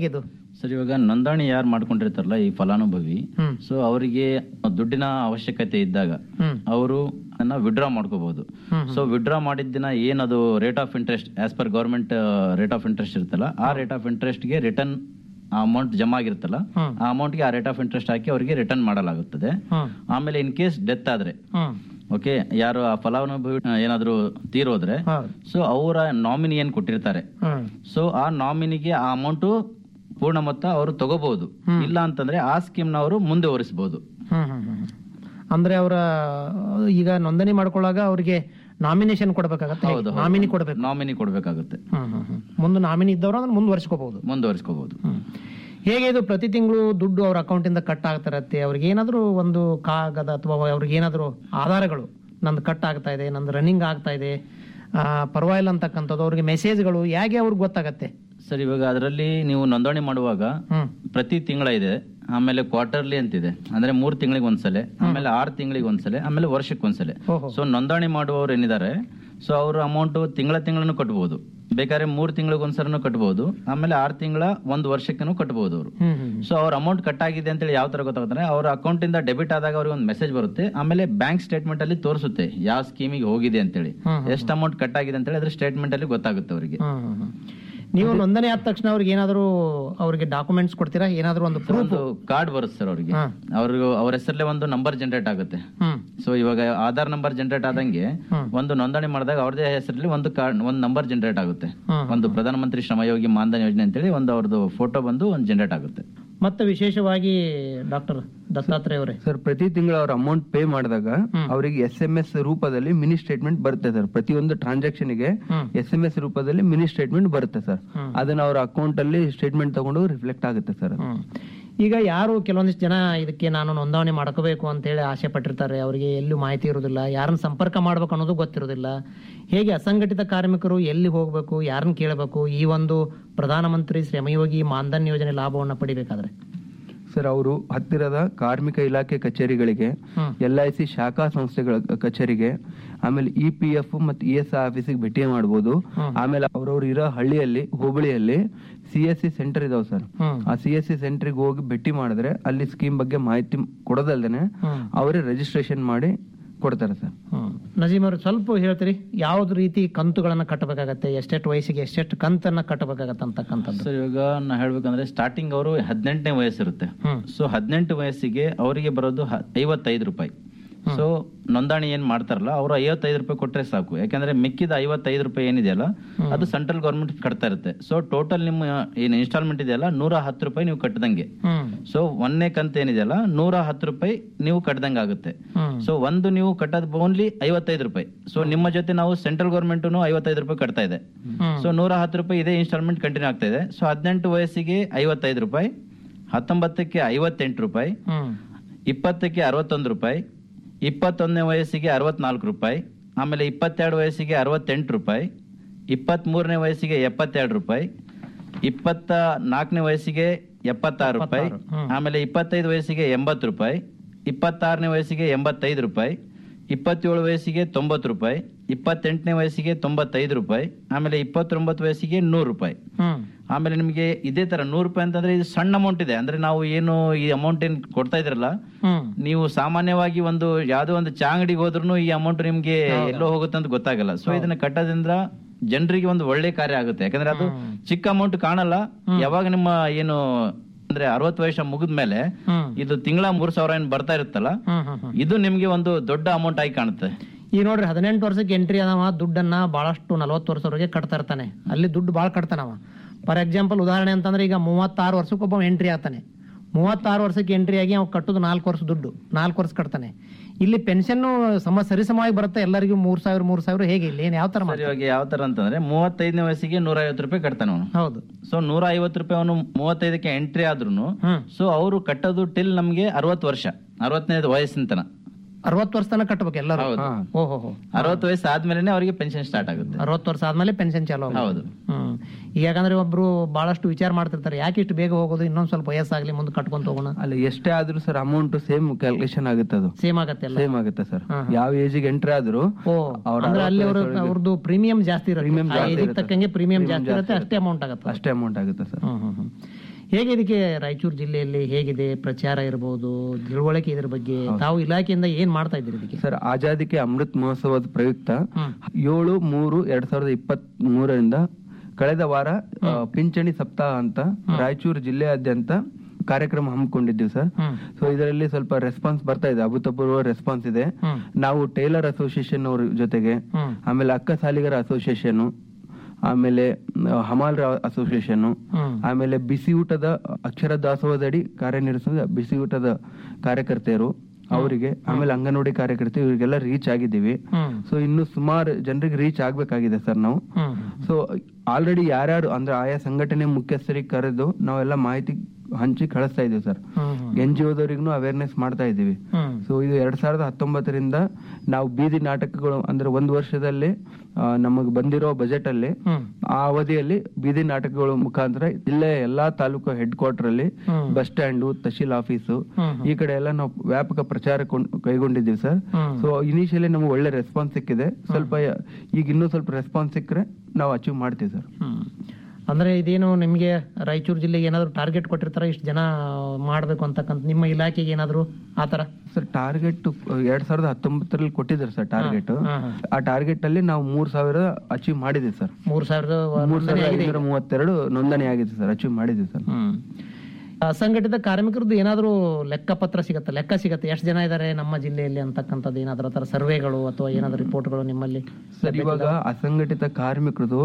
ಸರ್ ಇವಾಗ ನೋಂದಣಿ ಯಾರು ಮಾಡ್ಕೊಂಡಿರ್ತಾರಲ್ಲ ಈ ಫಲಾನುಭವಿ ಹ್ಮ್. ಸೊ ಅವರಿಗೆ ದುಡ್ಡಿನ ಅವಶ್ಯಕತೆ ಇದ್ದಾಗ ಹ್ಮ್. ಅವರು ಅದನ್ನ ವಿಡ್ರಾ ಮಾಡ್ಕೋಬಹುದು ಹ್ಮ್. ಸೊ ವಿಡ್ರಾ ಮಾಡಿದ ದಿನ ಏನದು rate of interest as per government rate of interest ಇರುತ್ತಲ್ಲ ಆ ರೇಟ್ ಆಫ್ ಇಂಟ್ರೆಸ್ಟ್ಗೆ ರಿಟರ್ನ್ ಅಮೌಂಟ್ ಜಮಾ ಆಗಿರುತ್ತಲ್ಲ ಹ್ಮ್. ಆ ಅಮೌಂಟ್ಗೆ ಆ ರೇಟ್ ಆಫ್ ಇಂಟ್ರೆಸ್ಟ್ ಹಾಕಿ ಅವರಿಗೆ ರಿಟರ್ನ್ ಮಾಡಲಾಗುತ್ತದೆ ಹ್ಮ್. ಆಮೇಲೆ ಇನ್ ಕೇಸ್ ಡೆತ್ ಆದ್ರೆ ಹ್ಮ್. ಓಕೆ ಯಾರು ಆ ಫಲಾನುಭವಿ ಆ, ಏನಾದ್ರು ತೀರೋದ್ರೆ ಹೌದು. ಸೊ ಅವರ ನಾಮಿನಿ ಏನ್ ಕೊಟ್ಟಿರ್ತಾರೆ ಹ್ಮ್. ಸೊ ಆ ನಾಮಿನಿಗೆ ಆ ಅಮೌಂಟ್ ಪೂರ್ಣ ಮೊತ್ತ ಅವರು ತಗೋಬಹುದು ಇಲ್ಲ ಅಂತಂದ್ರೆ ಆ ಸ್ಕೀಮ್ ನವರು ಮುಂದೆ ಒರೆಸಬಹುದು ಹ್ಮ್ ಹ್ಮ್ ಹ್ಮ್. ಅಂದ್ರೆ ಅವರ ಈಗ ನೋಂದಣಿ ಮಾಡ್ಕೊಳ್ಳಾಗ ಅವ್ರಿಗೆ ನಾಮಿನೇಷನ್ ಕೊಡ್ಬೇಕಾಗತ್ತೆ ಹೌದು ನಾಮಿನಿ ಕೊಡ್ಬೇಕು ನಾಮಿನಿ ಕೊಡ್ಬೇಕಾಗುತ್ತೆ ಹ್ಮ್ ಹ್ಮ್ ಹ್ಮ್. ಮುಂದೆ ನಾಮಿನಿ ಇದ್ದವರು ಅಂದ್ರೆ ಮುಂದುವರಿಸ್ಕೋಬಹುದು ಮುಂದುವರಿಸ್ಕೋಬಹುದು ಹೇಗೆ ಇದು ಪ್ರತಿ ತಿಂಗಳು ದುಡ್ಡು ಅವ್ರ ಅಕೌಂಟಿಂದ ಕಟ್ ಆಗ್ತಿರತ್ತೆ ಅವ್ರಿಗೆ ಏನಾದರೂ ಒಂದು ಕಾಗದ ಅಥವಾ ಅವ್ರಿಗೆ ಏನಾದರೂ ಆಧಾರಗಳು ನಂದು ಕಟ್ ಆಗ್ತಾ ಇದೆ ನಂದು ರನ್ನಿಂಗ್ ಆಗ್ತಾ ಇದೆ ಆ, ಪರವಾಗಿಲ್ಲ ಅಂತಕ್ಕಂಥದ್ದು ಅವ್ರಿಗೆ ಮೆಸೇಜ್ಗಳು ಹೇಗೆ ಅವ್ರಿಗೆ ಗೊತ್ತಾಗತ್ತೆ ಸರ್ ಇವಾಗ ಅದರಲ್ಲಿ ನೀವು ನೋಂದಣಿ ಮಾಡುವಾಗ ಹ್ಮ್ ಪ್ರತಿ ತಿಂಗಳ ಇದೆ ಆಮೇಲೆ ಕ್ವಾರ್ಟರ್ಲಿ ಅಂತಿದೆ ಅಂದ್ರೆ ಮೂರ್ ತಿಂಗಳಿಗೆ ಒಂದ್ಸಲ ಆಮೇಲೆ ಆರು ತಿಂಗಳಿಗೆ ಒಂದ್ಸಲ ಆಮೇಲೆ ವರ್ಷಕ್ಕೆ ಒಂದ್ಸಲ ಓಹೋ. ಸೊ ನೋಂದಣಿ ಮಾಡುವವರು ಏನಿದ್ದಾರೆ ಸೊ ಅವ್ರ ಅಮೌಂಟ್ ತಿಂಗಳ ತಿಂಗಳನ್ನು ಕಟ್ಬಹುದು ಬೇಕಾದ್ರೆ ಮೂರ್ ತಿಂಗಳಿಗೆ ಒಂದ್ಸಲನು ಕಟ್ಬಹುದು ಆಮೇಲೆ ಆರು ತಿಂಗಳ ಒಂದು ವರ್ಷಕ್ಕೂ ಕಟ್ಬಹುದು ಅವರು ಹ್ಮ್ ಹ್ಮ್ ಸೊ ಅವ್ರ ಅಮೌಂಟ್ ಕಟ್ ಆಗಿದೆ ಅಂತೇಳಿ ಯಾವ ತರ ಗೊತ್ತಾಗುತ್ತೆ ಅವ್ರ ಅಕೌಂಟ್ ಇಂದ ಡೆಬಿಟ್ ಆದಾಗ ಅವ್ರಿಗೆ ಒಂದು ಮೆಸೇಜ್ ಬರುತ್ತೆ ಆಮೇಲೆ ಬ್ಯಾಂಕ್ ಸ್ಟೇಟ್ಮೆಂಟ್ ಅಲ್ಲಿ ತೋರಿಸುತ್ತೆ ಯಾವ ಸ್ಕೀಮಿಗೆ ಹೋಗಿದೆ ಅಂತೇಳಿ ಹ್ಮ್, ಎಷ್ಟು ಅಮೌಂಟ್ ಕಟ್ ಆಗಿದೆ ಅಂತೇಳಿ ಅದ್ರ ಸ್ಟೇಟ್ಮೆಂಟ್ ಅಲ್ಲಿ ಗೊತ್ತಾಗುತ್ತೆ ಅವರಿಗೆ ಹ್ಮ್ ಹ್ಮ್ ಹ್ಮ್. ನೀವು ನೋಂದಣಿ ಆದ ತಕ್ಷಣ ಅವ್ರಿಗೆ ಏನಾದರೂ ಅವ್ರಿಗೆ ಡಾಕ್ಯುಮೆಂಟ್ಸ್ ಕೊಡ್ತೀರಾ ಏನಾದರೂ ಒಂದು ಪ್ರೂಫ್ ಒಂದು ಕಾರ್ಡ್ ಬರುತ್ತೆ ಸರ್ ಅವರಿಗೆ ಹಾ. ಅವ್ರಿಗೆ ಅವ್ರ ಹೆಸರಲ್ಲೇ ಒಂದು ನಂಬರ್ ಜನರೇಟ್ ಆಗುತ್ತೆ ಹ್ಮ್ ಸೊ ಇವಾಗ ಆಧಾರ್ ನಂಬರ್ ಜನರೇಟ್ ಆದಂಗೆ ಹ್ಮ್. ಒಂದು ನೋಂದಣಿ ಮಾಡಿದಾಗ ಅವ್ರದೇ ಹೆಸರಲ್ಲಿ ಒಂದು ಕಾರ್ಡ್ ಒಂದು ನಂಬರ್ ಜನರೇಟ್ ಆಗುತ್ತೆ ಹ್ಮ್. ಒಂದು ಪ್ರಧಾನಮಂತ್ರಿ ಶ್ರಮಯೋಗಿ ಮಾನ್ಧನ್ ಯೋಜನೆ ಅಂತೇಳಿ ಒಂದು ಅವ್ರದ್ದು ಫೋಟೋ ಬಂದು ಒಂದು ಜನರೇಟ್ ಆಗುತ್ತೆ ಮತ್ತೆ ವಿಶೇಷವಾಗಿ ಡಾಕ್ಟರ್ ದತ್ತಾತ್ರೇಯ ಅವರೇ ಸರ್ ಪ್ರತಿ ತಿಂಗಳು ಅವ್ರ ಅಮೌಂಟ್ ಪೇ ಮಾಡಿದಾಗ ಅವರಿಗೆ ಎಸ್ ಎಂ ಎಸ್ ರೂಪದಲ್ಲಿ ಮಿನಿ ಸ್ಟೇಟ್ಮೆಂಟ್ ಬರುತ್ತೆ ಸರ್ ಪ್ರತಿಯೊಂದು ಟ್ರಾನ್ಸಾಕ್ಷನ್ ಗೆ ಹ್ಮ್. ಎಸ್ ಎಂ ಎಸ್ ರೂಪದಲ್ಲಿ ಮಿನಿ ಸ್ಟೇಟ್ಮೆಂಟ್ ಬರುತ್ತೆ ಸರ್ ಹ್ಮ್. ಅದನ್ನ ಅವ್ರ ಅಕೌಂಟ್ ಅಲ್ಲಿ ಸ್ಟೇಟ್ಮೆಂಟ್ ತಗೊಂಡು ರಿಫ್ಲೆಕ್ಟ್ ಆಗುತ್ತೆ ಸರ್ ಅದು. ಹ್ಮ್. ಈಗ ಯಾರು ಕೆಲವೊಂದಿಷ್ಟು ಜನ ಇದಕ್ಕೆ ನಾನು ನೋಂದಣಿ ಮಾಡ್ಕೋಬೇಕು ಅಂತ ಹೇಳಿ ಆಸೆ ಪಟ್ಟಿರ್ತಾರೆ ಅವರಿಗೆ ಎಲ್ಲೂ ಮಾಹಿತಿ ಇರೋದಿಲ್ಲ ಯಾರನ್ನ ಸಂಪರ್ಕ ಮಾಡ್ಬೇಕು ಅನ್ನೋದು ಗೊತ್ತಿರೋದಿಲ್ಲ ಹೇಗೆ ಅಸಂಘಟಿತ ಕಾರ್ಮಿಕರು ಎಲ್ಲಿ ಹೋಗಬೇಕು ಯಾರನ್ನ ಕೇಳಬೇಕು ಈ ಒಂದು ಪ್ರಧಾನಮಂತ್ರಿ ಶ್ರಮಯೋಗಿ ಮಾನ್ಧನ್ ಯೋಜನೆ ಲಾಭವನ್ನು ಪಡಿಬೇಕಾದ್ರೆ ಸರ್ ಅವರು ಹತ್ತಿರದ ಕಾರ್ಮಿಕ ಇಲಾಖೆ ಕಚೇರಿಗಳಿಗೆ ಹ್ಮ್. ಎಲ್ ಐ ಸಿ ಶಾಖಾ ಸಂಸ್ಥೆಗಳ ಕಚೇರಿಗೆ ಆಮೇಲೆ ಇ ಪಿ ಎಫ್ ಮತ್ತು ಇ ಎಸ್ ಆಫೀಸಿಗೆ ಭೇಟಿ ಮಾಡ್ಬೋದು ಹ್ಮ್. ಆಮೇಲೆ ಅವ್ರವ್ರು ಇರೋ ಹಳ್ಳಿಯಲ್ಲಿ ಹೋಬಳಿಯಲ್ಲಿ ಸಿ ಎಸ್ ಸಿ ಸೆಂಟರ್ ಇದಾವೆ ಸರ್ ಹ್ಮ್. ಆ ಸಿ ಎಸ್ ಸಿ ಸೆಂಟರ್ಗೆ ಹೋಗಿ ಭೇಟಿ ಮಾಡಿದ್ರೆ ಅಲ್ಲಿ ಸ್ಕೀಮ್ ಬಗ್ಗೆ ಮಾಹಿತಿ ಕೊಡೋದಲ್ದೇನೆ ಹ್ಮ್. ಅವರೇ ರಿಜಿಸ್ಟ್ರೇಷನ್ ಮಾಡಿ ಕೊಡ್ತಾರೆ ಸರ್ ಹ್ಮ್. ನಜೀಮ್ ಅವ್ರು ಸ್ವಲ್ಪ ಹೇಳ್ತೀರಿ ಯಾವ್ದು ರೀತಿ ಕಂತುಗಳನ್ನ ಕಟ್ಟಬೇಕಾಗತ್ತೆ ಎಷ್ಟೆಷ್ಟು ವಯಸ್ಸಿಗೆ ಎಷ್ಟೆಷ್ಟು ಕಂತನ್ನ ಕಟ್ಟಬೇಕಾಗತ್ತೆ ಅಂತಕ್ಕಂಥದ್ದು ಸರ್ ಇವಾಗ ನಾ ಹೇಳ್ಬೇಕಂದ್ರೆ ಸ್ಟಾರ್ಟಿಂಗ್ ಅವರು ಹದಿನೆಂಟನೇ ವಯಸ್ಸಿರುತ್ತೆ ಹ್ಮ್. ಸೊ ಹದಿನೆಂಟು ವಯಸ್ಸಿಗೆ ಅವರಿಗೆ ಬರೋದು ಹ- ಐವತ್ತೈದು ರೂಪಾಯಿ ಸೊ ನೋಂದಣಿ ಏನ್ ಮಾಡ್ತಾರಲ್ಲ ಅವರು ಐವತ್ತೈದು ರೂಪಾಯಿ ಕೊಟ್ರೆ ಸಾಕು ಯಾಕಂದ್ರೆ ಮಿಕ್ಕಿದ ಐವತ್ತೈದು ರೂಪಾಯಿ ಏನಿದೆಯಲ್ಲ ಅದು ಸೆಂಟ್ರಲ್ ಗೌರ್ಮೆಂಟ್ ಕಟ್ತಾ ಇರುತ್ತೆ ಸೊ ಟೋಟಲ್ ನಿಮ್ಮ ಏನು ಇನ್ಸ್ಟಾಲ್ಮೆಂಟ್ ಇದೆಯಲ್ಲ ನೂರ ಹತ್ತು ರೂಪಾಯಿ ನೀವು ಕಟ್ಟದಂಗೆ ಹ್ಮ್ ಸೊ ಒಂದನೇ ಕಂತು ಏನಿದೆಯಲ್ಲ ನೂರ ಹತ್ತು ರೂಪಾಯಿ ನೀವು ಕಟ್ಟದಂಗೆ ಆಗುತ್ತೆ ಹ್ಮ್ ಸೊ ಒಂದು ನೀವು ಕಟ್ಟೋದು ಓನ್ಲಿ ಐವತ್ತೈದು ರೂಪಾಯಿ ಸೊ ನಿಮ್ಮ ಜೊತೆ ನಾವು ಸೆಂಟ್ರಲ್ ಗೌರ್ಮೆಂಟ್ ಐವತ್ತೈದು ರೂಪಾಯಿ ಕಟ್ತಾ ಇದೆ ಹ್ಮ್. ಸೊ ನೂರ ಹತ್ತು ರೂಪಾಯಿ ಇದೇ ಇನ್ಸ್ಟಾಲ್ಮೆಂಟ್ ಕಂಟಿನ್ಯೂ ಆಗ್ತಾ ಇದೆ ಸೊ ಹದಿನೆಂಟು ವಯಸ್ಸಿಗೆ ಐವತ್ತೈದು ರೂಪಾಯಿ ಹತ್ತೊಂಬತ್ತಕ್ಕೆ ಐವತ್ತೆಂಟು ರೂಪಾಯಿ ಹ್ಮ್ ಇಪ್ಪತ್ತಕ್ಕೆ ಅರವತ್ತೊಂದು ರೂಪಾಯಿ ಇಪ್ಪತ್ತೊಂದನೇ ವಯಸ್ಸಿಗೆ ಅರವತ್ನಾಲ್ಕು ರೂಪಾಯಿ ಆಮೇಲೆ ಇಪ್ಪತ್ತೆರಡು ವಯಸ್ಸಿಗೆ ಅರವತ್ತೆಂಟು ರೂಪಾಯಿ ಇಪ್ಪತ್ತ್ಮೂರನೇ ವಯಸ್ಸಿಗೆ ಎಪ್ಪತ್ತೆರಡು ರೂಪಾಯಿ ಇಪ್ಪತ್ತ ನಾಲ್ಕನೇ ವಯಸ್ಸಿಗೆ ಎಪ್ಪತ್ತಾರು ರೂಪಾಯಿ ಹ್ಮ್. ಆಮೇಲೆ ಇಪ್ಪತ್ತೈದು ವಯಸ್ಸಿಗೆ ಎಂಬತ್ತು ರೂಪಾಯಿ ಇಪ್ಪತ್ತಾರನೇ ವಯಸ್ಸಿಗೆ ಎಂಬತ್ತೈದು ರೂಪಾಯಿ ಇಪ್ಪತ್ತೇಳು ವಯಸ್ಸಿಗೆ ತೊಂಬತ್ತು ರೂಪಾಯಿ ಇಪ್ಪತ್ತೆಂಟನೇ ವಯಸ್ಸಿಗೆ ತೊಂಬತ್ತೈದು ರೂಪಾಯಿ ಆಮೇಲೆ ಇಪ್ಪತ್ತೊಂಬತ್ತು ವಯಸ್ಸಿಗೆ ನೂರು ರೂಪಾಯಿ ಹ್ಮ್ ಆಮೇಲೆ ನಿಮಗೆ ಇದೇ ತರ ನೂರು ರೂಪಾಯಿ ಅಂತಂದ್ರೆ ಇದು ಸಣ್ಣ ಅಮೌಂಟ್ ಇದೆ ಅಂದ್ರೆ ನಾವು ಏನು ಈ ಅಮೌಂಟ್ ಏನ್ ಕೊಡ್ತಾ ಇದ್ರಲ್ಲ ಹ್ಮ್ ನೀವು ಸಾಮಾನ್ಯವಾಗಿ ಒಂದು ಯಾವ್ದೋ ಒಂದು ಚಾ ಅಂಗಡಿಗೆ ಹೋದ್ರೂ ಈ ಅಮೌಂಟ್ ನಿಮ್ಗೆ ಎಲ್ಲೋ ಹೋಗುತ್ತೆ ಅಂತ ಗೊತ್ತಾಗಲ್ಲ ಸೊ ಇದನ್ನ ಕಟ್ಟೋದ್ರಿಂದ ಜನರಿಗೆ ಒಂದು ಒಳ್ಳೆ ಕಾರ್ಯ ಆಗುತ್ತೆ ಯಾಕಂದ್ರೆ ಅದು ಚಿಕ್ಕ ಅಮೌಂಟ್ ಕಾಣಲ್ಲ ಯಾವಾಗ ನಿಮ್ಮ ಏನು ಅಂದ್ರೆ ಅರವತ್ತು ವಯಸ್ಸ ಮುಗಿದ್ಮೇಲೆ ಹ್ಮ್ ಇದು ತಿಂಗಳ ಮೂರ್ ಸಾವಿರ ಏನ್ ಬರ್ತಾ ಇರುತ್ತಲ್ಲ ಹ್ಮ್ ಹ್ಮ್ ಹ್ಮ್ ಇದು ನಿಮ್ಗೆ ಒಂದು ದೊಡ್ಡ ಅಮೌಂಟ್ ಆಗಿ ಕಾಣುತ್ತೆ ಈಗ ನೋಡ್ರಿ ಹದಿನೆಂಟು ವರ್ಷಕ್ಕೆ ಎಂಟ್ರಿ ಆದವ ದುಡ್ಡನ್ನ ಬಹಳಷ್ಟು ನಲವತ್ತು ವರ್ಷವರೆಗೆ ಕಟ್ತಾ ಇರ್ತಾನೆ ಅಲ್ಲಿ ದುಡ್ಡು ಭಾಳ ಕಟ್ತಾನವ ಫಾರ್ ಎಕ್ಸಾಂಪಲ್ ಉದಾಹರಣೆ ಅಂತಂದ್ರೆ ಈಗ ಮೂವತ್ತಾರು ವರ್ಷಕ್ಕೆ ಒಬ್ಬ ಎಂಟ್ರಿ ಆಗ್ತಾನೆ ಮೂವತ್ತಾರು ವರ್ಷಕ್ಕೆ ಎಂಟ್ರಿ ಆಗಿ ಅವ್ ಕಟ್ಟೋದು ನಾಲ್ಕು ವರ್ಷ ದುಡ್ಡು ನಾಲ್ಕು ವರ್ಷ ಕಟ್ತಾನೆ ಇಲ್ಲಿ ಪೆನ್ಷನ್ ಸಮ ಸರಿಸಮವಾಗಿ ಬರುತ್ತೆ ಎಲ್ಲರಿಗೂ ಮೂರ್ ಸಾವಿರ ಮೂರ್ ಸಾವಿರ ಹೇಗೆ ಇಲ್ಲಿ ಏನ್ ಯಾವ ತರ ಸರ್ ಮಾಡ್ತಾರೆ? ಇವಾಗ ಯಾವ ತರ ಅಂತಂದ್ರೆ ಮೂವತ್ತೈದನೇ ವಯಸ್ಸಿಗೆ ನೂರ ಐವತ್ತು ರೂಪಾಯಿ ಕಟ್ತಾನೆ ಅವನು ಹೌದು ಸೊ ನೂರ ಐವತ್ತು ರೂಪಾಯಿ ಅವನು ಮೂವತ್ತೈದಕ್ಕೆ ಎಂಟ್ರಿ ಆದ್ರೂ ಹ್ಮ್ ಸೊ ಅವರು ಕಟ್ಟೋದು ಟಿಲ್ ನಮ್ಗೆ ಅರವತ್ತು ವರ್ಷ ಅರವತ್ತನೇ ವಯಸ್ಸಿನ ತನ ಅರವತ್ತು ವರ್ಷ ತನಕ ಕಟ್ಟಬೇಕು ಎಲ್ಲರೂ ಹೌದು ಓಹೋ ಹೋ ಅರವತ್ತು ವಯಸ್ಸು ಆದ್ಮೇಲೆ ಅವರಿಗೆ ಪೆನ್ಷನ್ ಸ್ಟಾರ್ಟ್ ಆಗುತ್ತೆ ಅರವತ್ತು ವರ್ಷ ಆದ್ಮೇಲೆ ಪೆನ್ಷನ್ ಚಾಲು ಆಗುತ್ತೆ. ಹೌದು ಹ್ಮ್ ಈಗ ಯಾಕಂದ್ರೆ ಒಬ್ರು ಬಹಳಷ್ಟು ವಿಚಾರ ಮಾಡ್ತಿರ್ತಾರೆ ಯಾಕೆ ಇಷ್ಟು ಬೇಗ ಹೋಗೋದು ಇನ್ನೊಂದ್ ಸ್ವಲ್ಪ ವಯಸ್ಸಾಗ್ಲಿ ಮುಂದೆ ಕಟ್ಕೊಂತ ಹೋಗೋಣ ಅಲ್ಲ ಎಷ್ಟೇ ಆದ್ರೂ ಸರ್ ಅಮೌಂಟ್ ಸೇಮ್ ಕ್ಯಾಲ್ಕುಲೇಷನ್ ಆಗುತ್ತೆ ಅದು ಸೇಮ್ ಆಗತ್ತೆ ಎಲ್ಲ ಸೇಮ್ ಆಗುತ್ತೆ ಸರ್ ಹಾ, ಯಾವ ಏಜಿಗೆ ಎಂಟ್ರಿ ಆದ್ರೂ ಓ ಅವ್ರ ಅಂದ್ರೆ ಅಲ್ಲಿ ಅರವತ್ತು ಅವ್ರ ವಯಸ್ಸೊಳಗೆ- ಅವ್ರದ್ದು ಪ್ರೀಮಿಯಂ ಜಾಸ್ತಿ Premium ಇರುತ್ತೆ ಆ ಜಾಸ್ತಿ ಏಜಿಗೆ ಇರುತ್ತೆ. ತಕ್ಕಂಗೆ ಪ್ರೀಮಿಯಂ Premium ಜಾಸ್ತಿ ಇರುತ್ತೆ ಜಾಸ್ತಿ ಅಷ್ಟೇ ಅಮೌಂಟ್ ಆಗುತ್ತೆ ಅಷ್ಟೇ ಅಮೌಂಟ್ ಆಗುತ್ತೆ ಸರ್ ಹ್ಮ್ ಹ್ಮ್ ಹ್ಮ್ ಹೇಗೆ ಇದಕ್ಕೆ ರಾಯಚೂರು ಜಿಲ್ಲೆಯಲ್ಲಿ ಹೇಗಿದೆ ಪ್ರಚಾರ ಇರಬಹುದು ತಿಳುವಳಿಕೆ ಇದ್ರ ಬಗ್ಗೆ ತಾವು ಇಲಾಖೆಯಿಂದ ಏನ್ ಮಾಡ್ತಾ ಇದ್ದೀರಿ ಇದಕ್ಕೆ ಸರ್ ಆಜಾದಿಕೆ ಅಮೃತ್ ಮಹೋತ್ಸವದ ಪ್ರಯುಕ್ತ ಏಳು ಮೂರು ಎರಡ್ ಸಾವಿರದ ಇಪ್ಪತ್ತ್ ಮೂರರಿಂದ ಕಳೆದ ವಾರ ಆ, ಪಿಂಚಣಿ ಸಪ್ತಾಹ ಅಂತ ರಾಯಚೂರು ಜಿಲ್ಲೆಯಾದ್ಯಂತ ಕಾರ್ಯಕ್ರಮ ಹಮ್ಮಿಕೊಂಡಿದ್ದೀವಿ ಸರ್ ಸೊ ಇದರಲ್ಲಿ ಸ್ವಲ್ಪ ರೆಸ್ಪಾನ್ಸ್ ಬರ್ತಾ ಇದೆ ಅಭೂತಪೂರ್ವ ರೆಸ್ಪಾನ್ಸ್ ಇದೆ ನಾವು ಟೈಲರ್ ಅಸೋಸಿಯೇಷನ್ ಅವ್ರ ಜೊತೆಗೆ ಆಮೇಲೆ ಅಕ್ಕ ಸಾಲಿಗರ ಅಸೋಸಿಯೇಷನ್ ಆಮೇಲೆ ಆ, ಹಮಾಲ್ರ ಅಸೋಸಿಯೇಷನ್ ಆಮೇಲೆ ಬಿಸಿ ಊಟದ ಅಕ್ಷರ ದಾಸೋಹದಡಿ ಕಾರ್ಯನಿರ್ವಹಿಸಿದ ಬಿಸಿ ಊಟದ ಕಾರ್ಯಕರ್ತೆಯರು ಅವರಿಗೆ ಆಮೇಲೆ ಅಂಗನವಾಡಿ ಕಾರ್ಯಕರ್ತೆ ಇವರಿಗೆಲ್ಲ ರೀಚ್ ಆಗಿದ್ದೀವಿ ಸೊ ಇನ್ನು ಸುಮಾರು ಜನರಿಗೆ ರೀಚ್ ಆಗ್ಬೇಕಾಗಿದೆ ಸರ್ ನಾವು ಸೊ ಆಲ್ರೆಡಿ ಯಾರ್ಯಾರು ಅಂದ್ರೆ ಆಯಾ ಸಂಘಟನೆ ಮುಖ್ಯಸ್ಥರಿಗೆ ಕರೆದು ನಾವೆಲ್ಲ ಮಾಹಿತಿ ಹಂಚಿ ಕಳಿಸ್ತಾ ಇದೀವಿ ಸರ್ ಎನ್ ಜಿ ಒದವರಿಗೂ ಅವೇರ್ನೆಸ್ ಮಾಡ್ತಾ ಇದ್ದೀವಿ ಸೊ ಇದು ಎರಡ್ ಸಾವಿರದ ಹತ್ತೊಂಬತ್ತರಿಂದ ನಾವು ಬೀದಿ ನಾಟಕಗಳು ಅಂದ್ರೆ ಒಂದು ವರ್ಷದಲ್ಲಿ ನಮಗೆ ಬಂದಿರೋ ಬಜೆಟ್ ಅಲ್ಲಿ ಆ ಅವಧಿಯಲ್ಲಿ ಬೀದಿ ನಾಟಕಗಳ ಮುಖಾಂತರ ಜಿಲ್ಲೆಯ ಎಲ್ಲಾ ತಾಲೂಕು ಹೆಡ್ ಕ್ವಾರ್ಟರ್ ಅಲ್ಲಿ ಬಸ್ ಸ್ಟ್ಯಾಂಡ್ ತಹಶೀಲ್ ಆಫೀಸು ಈ ಕಡೆ ಎಲ್ಲ ನಾವು ವ್ಯಾಪಕ ಪ್ರಚಾರ ಕೊಂಡ್- ಕೈಗೊಂಡಿದ್ದೀವಿ ಸರ್ ಸೊ ಇನಿಷಿಯಲಿ ನಮ್ಗೆ ಒಳ್ಳೆ ರೆಸ್ಪಾನ್ಸ್ ಸಿಕ್ಕಿದೆ ಸ್ವಲ್ಪ ಯ- ಈಗ ಇನ್ನೂ ಸ್ವಲ್ಪ ರೆಸ್ಪಾನ್ಸ್ ಸಿಕ್ಕರೆ ನಾವು ಅಚೀವ್ ಮಾಡ್ತೀವಿ ಸರ್ ಅಂದ್ರೆ ಇದೇನು ನಿಮ್ಗೆ ರಾಯಚೂರು ಜಿಲ್ಲೆಗೆ ಏನಾದ್ರು ಟಾರ್ಗೆಟ್ ಕೊಟ್ಟಿರ್ತಾರ ಇಷ್ಟು ಜನ ಮಾಡ್ಬೇಕು ಅಂತಕ್ಕಂಥ ನಿಮ್ಮ ಇಲಾಖೆಗೆ ಏನಾದ್ರು ಆತರ ಸರ್ ಟಾರ್ಗೆಟ್ ಎರಡ್ ಸಾವಿರದ ಹತ್ತೊಂಬತ್ತರಲ್ಲಿ ಕೊಟ್ಟಿದ್ದಾರೆ ಸರ್ ಟಾರ್ಗೆಟ್ ಆ ಟಾರ್ಗೆಟ್ ಅಲ್ಲಿ ನಾವು ಮೂರ್ ಸಾವಿರ ಅಚೀವ್ ಮಾಡಿದ್ದೀವಿ ಸರ್ ಮೂರ್ ಸಾವಿರದ ಮೂರ್ ಸಾವಿರದ ಐನೂರ ಮೂವತ್ತೆರಡು ನೋಂದಣಿ ಆಗಿದೆ ಸರ್ ಅಚೀವ್ ಮಾಡಿದ್ದೀವಿ ಸರ್ ಅಸಂಘಟಿತ ಕಾರ್ಮಿಕರದ್ದು ಏನಾದ್ರು ಲೆಕ್ಕಪತ್ರ ಸಿಗತ್ತೆ ಲೆಕ್ಕ ಸಿಗತ್ತೆ ಎಷ್ಟು ಜನ ಇದಾರೆ ನಮ್ಮ ಜಿಲ್ಲೆಯಲ್ಲಿ ಅಂತಕ್ಕಂಥದ್ದು ಏನಾದ್ರು ಆತರ ಸರ್ವೆಗಳು ಅಥವಾ ಏನಾದ್ರು ರಿಪೋರ್ಟ್ಗಳು ನಿಮ್ಮಲ್ಲಿ ಸರ್ ಇವಾಗ ಅಸಂಘಟಿತ ಕಾರ್ಮಿಕರದು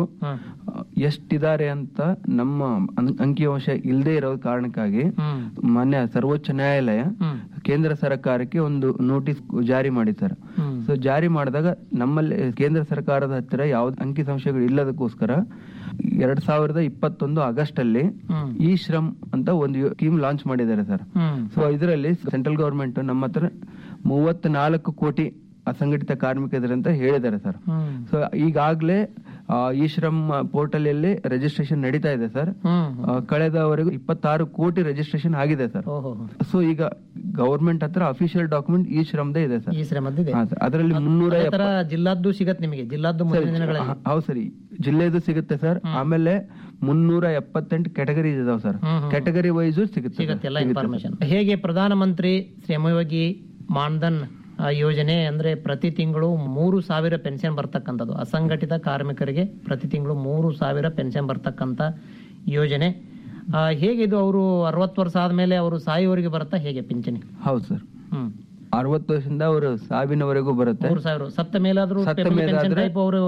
ಎಷ್ಟಿದ್ದಾರೆ ಅಂತ ನಮ್ಮ ಅಂ- ಅಂಕಿಅಂಶ ಇಲ್ಲದೆ ಇರೋ ಕಾರಣಕ್ಕಾಗಿ ಮಾನ್ಯ ಸರ್ವೋಚ್ಚ ನ್ಯಾಯಾಲಯ ಕೇಂದ್ರ ಸರ್ಕಾರಕ್ಕೆ ಒಂದು ನೋಟಿಸ್ ಜಾರಿ ಮಾಡಿ ಸರ್ ಸೊ ಜಾರಿ ಮಾಡಿದಾಗ ನಮ್ಮಲ್ಲಿ ಕೇಂದ್ರ ಸರ್ಕಾರದ ಹತ್ತಿರ ಯಾವ್ದು ಅಂಕಿ ಸಂಶಯಗಳು ಇಲ್ಲದಕ್ಕೋಸ್ಕರ ಎರಡ್ ಸಾವಿರದ ಇಪ್ಪತ್ತೊಂದು ಆಗಸ್ಟ್ ಅಲ್ಲಿ ಈ ಶ್ರಮ್ ಅಂತ ಒಂದು ಸ್ಕೀಮ್ ಲಾಂಚ್ ಮಾಡಿದ್ದಾರೆ ಸರ್ ಸೊ ಇದರಲ್ಲಿ ಸೆಂಟ್ರಲ್ ಗವರ್ಮೆಂಟ್ ನಮ್ಮ ಹತ್ರ ಮೂವತ್ನಾಲ್ಕು ಕೋಟಿ ಅಸಂಘಟಿತ ಕಾರ್ಮಿಕರು ಅಂತ ಹೇಳಿದ್ದಾರೆ ಸರ್ ಸೊ ಈಗಾಗಲೇ ಈ ಶ್ರಮ್ ಪೋರ್ಟಲ್ ಅಲ್ಲಿ ರಿಜಿಸ್ಟ್ರೇಷನ್ ನಡೀತಾ ಇದೆ ಸರ್ ಆ, ಕಳೆದವರೆಗೂ ಇಪ್ಪತ್ತಾರು ಕೋಟಿ ರಿಜಿಸ್ಟ್ರೇಷನ್ ಆಗಿದೆ ಸರ್ ಸೊ ಈಗ ಗವರ್ಮೆಂಟ್ ಹತ್ರ ಅಫಿಷಿಯಲ್ ಡಾಕ್ಯುಮೆಂಟ್ ಈ ಶ್ರಮದೇ ಇದೆ ಸರ್ ಈ ಶ್ರಮದ್ದಿದೆ ಹಾ, ಸರ್. ಅದರಲ್ಲಿ ಮುನ್ನೂರ ಅದೇ ತರ ಜಿಲ್ಲಾದ್ದು ಸಿಗತ್ತೆ ನಿಮಗೆ ಜಿಲ್ಲಾದ್ದು ಮುಂದಿನ ದಿನಗಳಲ್ಲಿ ಹೌದು ಸರಿ ಜಿಲ್ಲೆದು ಸಿಗುತ್ತೆ ಸರ್ ಆಮೇಲೆ ಮುನ್ನೂರ ಎಪ್ಪತ್ತೆಂಟು ಕ್ಯಾಟಗರಿ ಇದಾವೆ ಸರ್ ಕ್ಯಾಟಗರಿ ವೈಸ್ ಸಿಗುತ್ತೆ ಸಿಗತ್ತೆ ಎಲ್ಲ ಇನ್ಫಾರ್ಮೇಶನ್ ಹೇಗೆ ಪ್ರಧಾನಮಂತ್ರಿ ಶ್ರಮಯೋಗಿ ಮಾನ್ಧನ್ ಆ, ಯೋಜನೆ ಅಂದ್ರೆ ಪ್ರತಿ ತಿಂಗಳು ಮೂರು ಸಾವಿರ ಪೆನ್ಷನ್ ಬರ್ತಕ್ಕಂಥದ್ದು ಅಸಂಘಟಿತ ಕಾರ್ಮಿಕರಿಗೆ ಪ್ರತಿ ತಿಂಗಳು ಮೂರು ಸಾವಿರ ಪೆನ್ಷನ್ ಬರ್ತಕ್ಕಂಥ ಯೋಜನೆ ಆ, ಹೇಗೆ ಇದು ಅವರು ಅರವತ್ತು ವರ್ಷ ಆದ್ಮೇಲೆ ಅವರು ಸಾಯುವವರೆಗೆ ಬರುತ್ತಾ ಹೇಗೆ ಪಿಂಚಣಿ ಹೌದು ಸರ್ ಹ್ಮ್ ಅರವತ್ತು ವರ್ಷದಿಂದ ಅವರು ಸಾವಿನವರೆಗೂ ಬರುತ್ತೆ ಮೂರು ಸಾವಿರ ಸತ್ತ ಮೇಲಾದ್ರೂ ಸತ್ತ ಪೆನ್ಷನ್ ಮೇಲಾದ್ರೆ- ಟೈಪ್ ಅವರು